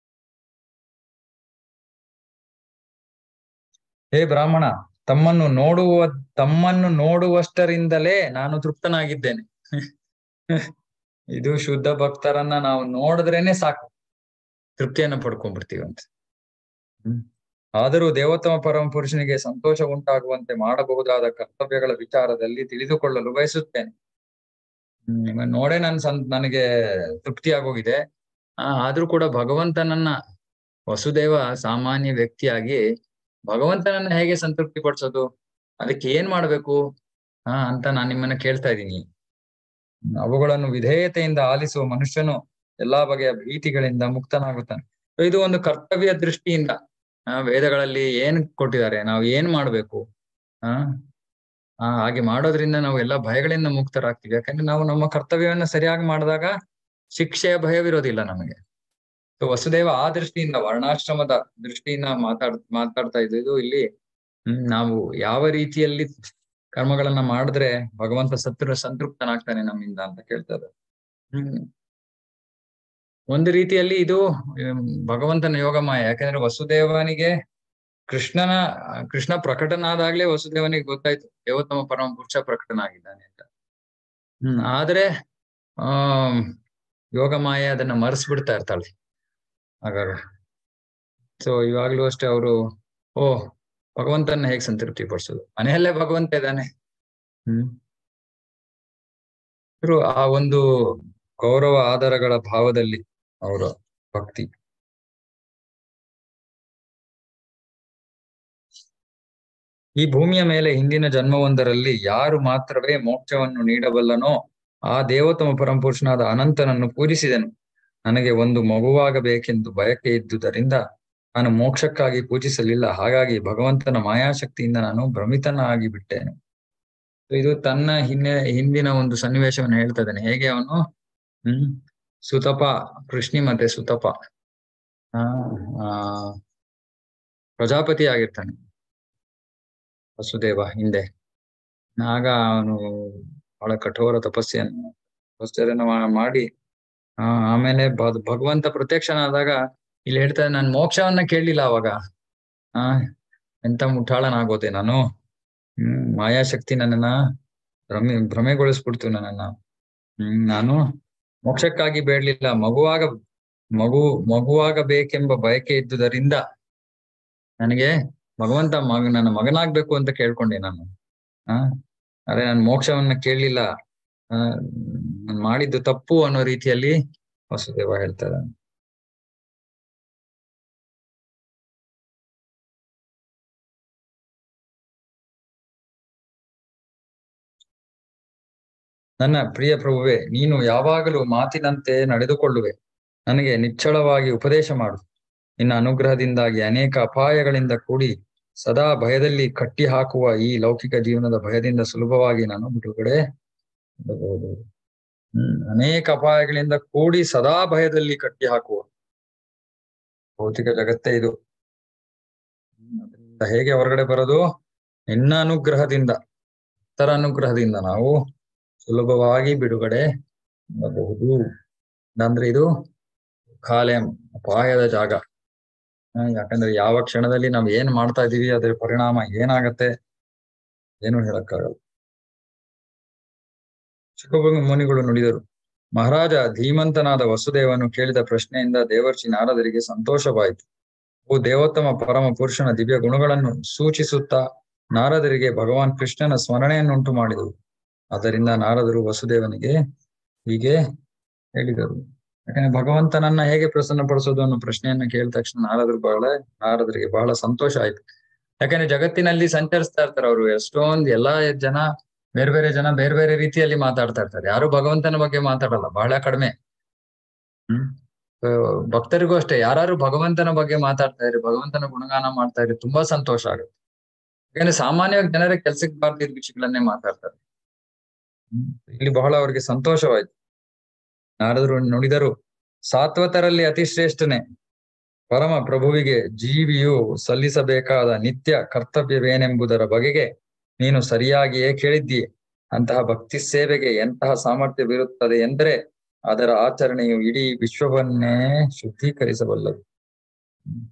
A: ಹೇ ಬ್ರಾಹ್ಮಣ ತಮ್ಮನ್ನು ನೋಡುವ ತಮ್ಮನ್ನು ನೋಡುವಷ್ಟರಿಂದಲೇ ನಾನು ತೃಪ್ತನಾಗಿದ್ದೇನೆ ಇದು ಶುದ್ಧ ಭಕ್ತರನ್ನ ನಾವು ನೋಡಿದ್ರೇನೆ ಸಾಕು ತೃಪ್ತಿಯನ್ನ ಪಡ್ಕೊಂಡ್ಬಿಡ್ತೀವಿ ಅಂತ ಹ್ಮ್ ಆದರೂ ದೇವೋತ್ತಮ ಪರಮ ಪುರುಷನಿಗೆ ಸಂತೋಷ ಉಂಟಾಗುವಂತೆ ಮಾಡಬಹುದಾದ ಕರ್ತವ್ಯಗಳ ವಿಚಾರದಲ್ಲಿ ತಿಳಿದುಕೊಳ್ಳಲು ಬಯಸುತ್ತೇನೆ ಹ್ಮ್ ನಿಮ್ಮನ್ನ ನೋಡೇ ನನ್ ಸಂ ನನಗೆ ತೃಪ್ತಿ ಆಗೋಗಿದೆ ಆ ಆದ್ರೂ ಕೂಡ ಭಗವಂತನನ್ನ ವಸುದೇವ ಸಾಮಾನ್ಯ ವ್ಯಕ್ತಿಯಾಗಿ ಭಗವಂತನನ್ನ ಹೇಗೆ ಸಂತೃಪ್ತಿ ಪಡಿಸೋದು ಅದಕ್ಕೆ ಏನ್ ಮಾಡ್ಬೇಕು ಹಾ ಅಂತ ನಾನ್ ನಿಮ್ಮನ್ನ ಕೇಳ್ತಾ ಇದ್ದೀನಿ ಅವುಗಳನ್ನು ವಿಧೇಯತೆಯಿಂದ ಆಲಿಸುವ ಮನುಷ್ಯನು ಎಲ್ಲಾ ಬಗೆಯ ಭೀತಿಗಳಿಂದ ಮುಕ್ತನಾಗುತ್ತಾನೆ So ಇದು ಒಂದು ಕರ್ತವ್ಯ ದೃಷ್ಟಿಯಿಂದ ಆ ವೇದಗಳಲ್ಲಿ ಏನ್ ಕೊಟ್ಟಿದ್ದಾರೆ ನಾವು ಏನ್ ಮಾಡ್ಬೇಕು ಆ ಆ ಹಾಗೆ ಮಾಡೋದ್ರಿಂದ ನಾವು ಎಲ್ಲಾ ಭಯಗಳಿಂದ ಮುಕ್ತರಾಗ್ತೀವಿ ಯಾಕಂದ್ರೆ ನಾವು ನಮ್ಮ ಕರ್ತವ್ಯವನ್ನ ಸರಿಯಾಗಿ ಮಾಡಿದಾಗ ಶಿಕ್ಷೆಯ ಭಯವಿರೋದಿಲ್ಲ ನಮಗೆ ಸೊ ವಸುದೇವ ಆ ದೃಷ್ಟಿಯಿಂದ ವರ್ಣಾಶ್ರಮದ ದೃಷ್ಟಿಯಿಂದ ಮಾತಾಡ್ ಮಾತಾಡ್ತಾ ಇದ್ದು ಇಲ್ಲಿ ಹ್ಮ್ ನಾವು ಯಾವ ರೀತಿಯಲ್ಲಿ ಕರ್ಮಗಳನ್ನ ಮಾಡಿದ್ರೆ ಭಗವಂತ ಸತ್ರ ಸಂತೃಪ್ತನಾಗ್ತಾನೆ ನಮ್ಮಿಂದ ಅಂತ ಕೇಳ್ತಾರೆ ಹ್ಮ್ ಒಂದು ರೀತಿಯಲ್ಲಿ ಇದು ಹ್ಮ್, ಭಗವಂತನ ಯೋಗಮಾಯ ಯಾಕಂದ್ರೆ ವಸುದೇವನಿಗೆ ಕೃಷ್ಣನ ಕೃಷ್ಣ ಪ್ರಕಟನಾದಾಗ್ಲೇ ವಸುದೇವನಿಗೆ ಗೊತ್ತಾಯ್ತು ದೇವೋತ್ತಮ ಪರಮ ಪುರುಷ ಪ್ರಕಟನಾಗಿದ್ದಾನೆ ಅಂತ ಹ್ಮ್ ಆದ್ರೆ ಆ ಯೋಗಮಾಯ ಅದನ್ನ ಮರೆಸ್ಬಿಡ್ತಾ ಇರ್ತಾಳೆ ಹಾಗಾದ್ರೆ ಸೊ ಇವಾಗ್ಲೂ ಅಷ್ಟೇ ಅವರು ಓ ಭಗವಂತನ ಹೇಗ್ ಸಂತೃಪ್ತಿ ಪಡಿಸೋದು ಮನೆಯಲ್ಲೇ ಭಗವಂತ ಇದ್ದಾನೆ ಹ್ಮ್ ಇವ್ರು ಆ ಒಂದು ಗೌರವ ಆಧಾರಗಳ ಭಾವದಲ್ಲಿ ಅವರ ಭಕ್ತಿ ಈ ಭೂಮಿಯ ಮೇಲೆ ಹಿಂದಿನ ಜನ್ಮವೊಂದರಲ್ಲಿ ಯಾರು ಮಾತ್ರವೇ ಮೋಕ್ಷವನ್ನು ನೀಡಬಲ್ಲನೋ ಆ ದೇವೋತ್ತಮ ಪರಮಪುರುಷನಾದ ಅನಂತನನ್ನು ಪೂಜಿಸಿದೆನು ನನಗೆ ಒಂದು ಮಗುವಾಗಬೇಕೆಂದು ಬಯಕೆ ಇದ್ದುದರಿಂದ ನಾನು ಮೋಕ್ಷಕ್ಕಾಗಿ ಪೂಜಿಸಲಿಲ್ಲ ಹಾಗಾಗಿ ಭಗವಂತನ ಮಾಯಾಶಕ್ತಿಯಿಂದ ನಾನು ಭ್ರಮಿತನಾಗಿ ಬಿಟ್ಟೆನು ಇದು ತನ್ನ ಹಿನ್ನೆ ಹಿಂದಿನ ಒಂದು ಸನ್ನಿವೇಶವನ್ನು ಹೇಳ್ತಾ ಇದ್ದಾನೆ ಹೇಗೆ ಅವನು ಹ್ಮ್ ಸುತಪ ಕೃಷ್ಣಿ ಮತ್ತೆ ಸುತಪ ಆ ಆ ಪ್ರಜಾಪತಿ ಆಗಿರ್ತಾನೆ ವಸುದೇವ ಹಿಂದೆ ಆಗ ಅವನು ಬಹಳ ಕಠೋರ ತಪಸ್ಸೆಯನ್ನು ತಪಸ್ಸನ್ನು ಮಾಡಿ ಆ ಆಮೇಲೆ ಭ- ಭಗವಂತ ಪ್ರತ್ಯಕ್ಷನಾದಾಗ ಇಲ್ಲಿ ಹೇಳ್ತಾರೆ ನಾನು ಮೋಕ್ಷವನ್ನ ಕೇಳಲಿಲ್ಲ ಅವಾಗ ಆ ಎಂತ ಮುಠಾಳನಾಗೋದೆ ನಾನು ಹ್ಮ್ ಮಾಯಾಶಕ್ತಿ ನನ್ನನ್ನ ಭ್ರಮೆ ಭ್ರಮೆಗೊಳಿಸ್ಬಿಡ್ತು ನನ್ನನ್ನ ಹ್ಮ್ ನಾನು ಮೋಕ್ಷಕ್ಕಾಗಿ ಬೇಡ್ಲಿಲ್ಲ ಮಗುವಾಗ ಮಗು ಮಗುವಾಗಬೇಕೆಂಬ ಬಯಕೆ ಇದ್ದುದರಿಂದ ನನಗೆ ಭಗವಂತ ಮಗ ನನ್ನ ಮಗನಾಗ್ಬೇಕು ಅಂತ ಕೇಳ್ಕೊಂಡೆ ನಾನು ಆ ಅದೇ ನಾನು ಮೋಕ್ಷವನ್ನ ಕೇಳಲಿಲ್ಲ ಆ ನಾನು ಮಾಡಿದ್ದು ತಪ್ಪು ಅನ್ನೋ ರೀತಿಯಲ್ಲಿ ವಸುದೇವ ಹೇಳ್ತಾರೆ ನನ್ನ ಪ್ರಿಯ ಪ್ರಭುವೆ ನೀನು ಯಾವಾಗಲೂ ಮಾತಿನಂತೆ ನಡೆದುಕೊಳ್ಳುವೆ ನನಗೆ ನಿಚ್ಚಳವಾಗಿ ಉಪದೇಶ ಮಾಡು ನಿನ್ನ ಅನುಗ್ರಹದಿಂದಾಗಿ ಅನೇಕ ಅಪಾಯಗಳಿಂದ ಕೂಡಿ ಸದಾ ಭಯದಲ್ಲಿ ಕಟ್ಟಿ ಹಾಕುವ ಈ ಲೌಕಿಕ ಜೀವನದ ಭಯದಿಂದ ಸುಲಭವಾಗಿ ನಾನು ಬಿಡುಗಡೆ ಹೊಂದಬಹುದು ಹ್ಮ್ ಅನೇಕ ಅಪಾಯಗಳಿಂದ ಕೂಡಿ ಸದಾ ಭಯದಲ್ಲಿ ಕಟ್ಟಿ ಹಾಕುವ ಭೌತಿಕ ಜಗತ್ತೇ ಇದು ಹ್ಮ್, ಅದರಿಂದ ಹೇಗೆ ಹೊರಗಡೆ ಬರೋದು ನಿನ್ನ ಅನುಗ್ರಹದಿಂದ ತರ ಅನುಗ್ರಹದಿಂದ ನಾವು ಸುಲಭವಾಗಿ ಬಿಡುಗಡೆ ಹೊಂದಬಹುದು ಅಂದ್ರೆ ಇದು ಕಾಲೆ ಅಪಾಯದ ಜಾಗ ಆ, ಯಾಕಂದ್ರೆ ಯಾವ ಕ್ಷಣದಲ್ಲಿ ನಾವ್ ಏನ್ ಮಾಡ್ತಾ ಇದೀವಿ ಅದ್ರ ಪರಿಣಾಮ ಏನಾಗತ್ತೆ ಏನು ಹೇಳಕ್ಕಾಗಲ್ಲ ಚಿಕ್ಕಬಂಗ ಮುನಿಗಳು ನುಡಿದರು ಮಹಾರಾಜ ಧೀಮಂತನಾದ ವಸುದೇವನು ಕೇಳಿದ ಪ್ರಶ್ನೆಯಿಂದ ದೇವರ್ಷಿ ನಾರದರಿಗೆ ಸಂತೋಷವಾಯಿತು ಓ ದೇವೋತ್ತಮ ಪರಮ ಪುರುಷನ ದಿವ್ಯ ಗುಣಗಳನ್ನು ಸೂಚಿಸುತ್ತಾ ನಾರದರಿಗೆ ಭಗವಾನ್ ಕೃಷ್ಣನ ಸ್ಮರಣೆಯನ್ನುಂಟು ಮಾಡಿದವು ಅದರಿಂದ ನಾರದರು ವಸುದೇವನಿಗೆ ಹೀಗೆ ಹೇಳಿದರು ಯಾಕಂದ್ರೆ ಭಗವಂತನನ್ನ ಹೇಗೆ ಪ್ರಸನ್ನಪಡಿಸೋದು ಅನ್ನೋ ಪ್ರಶ್ನೆಯನ್ನ ಕೇಳಿದ ತಕ್ಷಣ ನಾರದರು ಬಹಳ ನಾರದರಿಗೆ ಬಹಳ ಸಂತೋಷ ಆಯ್ತು ಯಾಕಂದ್ರೆ ಜಗತ್ತಿನಲ್ಲಿ ಸಂಚರಿಸ್ತಾ ಇರ್ತಾರೆ ಅವರು ಎಷ್ಟೊಂದ್ ಎಲ್ಲಾ ಜನ ಬೇರೆ ಬೇರೆ ಜನ ಬೇರೆ ಬೇರೆ ರೀತಿಯಲ್ಲಿ ಮಾತಾಡ್ತಾ ಇರ್ತಾರೆ ಯಾರು ಭಗವಂತನ ಬಗ್ಗೆ ಮಾತಾಡಲ್ಲ ಬಹಳ ಕಡಿಮೆ ಹ್ಮ್ ಆ, ಭಕ್ತರಿಗೂ ಅಷ್ಟೇ ಯಾರು ಭಗವಂತನ ಬಗ್ಗೆ ಮಾತಾಡ್ತಾ ಇರಿ ಭಗವಂತನ ಗುಣಗಾನ ಮಾಡ್ತಾ ಇರಿ ತುಂಬಾ ಸಂತೋಷ ಆಗುತ್ತೆ ಯಾಕಂದ್ರೆ ಸಾಮಾನ್ಯವಾಗಿ ಜನರ ಕೆಲ್ಸಕ್ಕೆ ಬಾರ್ದಿದ್ದ ವಿಷಯಗಳನ್ನೇ ಮಾತಾಡ್ತಾರೆ ಹ್ಮ್. ಇಲ್ಲಿ ಬಹಳ ಅವರಿಗೆ ಸಂತೋಷವಾಯ್ತು ನಾರದರು ನುಡಿದರು ಸಾತ್ವತರಲ್ಲಿ ಅತಿ ಶ್ರೇಷ್ಠನೇ ಪರಮ ಪ್ರಭುವಿಗೆ ಜೀವಿಯು ಸಲ್ಲಿಸಬೇಕಾದ ನಿತ್ಯ ಕರ್ತವ್ಯವೇನೆಂಬುದರ ಬಗೆಗೆ ನೀನು ಸರಿಯಾಗಿಯೇ ಕೇಳಿದ್ದೀಯೆ ಅಂತಹ ಭಕ್ತಿ ಸೇವೆಗೆ ಎಂತಹ ಸಾಮರ್ಥ್ಯವಿರುತ್ತದೆ ಎಂದರೆ ಅದರ ಆಚರಣೆಯು ಇಡೀ ವಿಶ್ವವನ್ನೇ ಶುದ್ಧೀಕರಿಸಬಲ್ಲದು ಹ್ಮ್.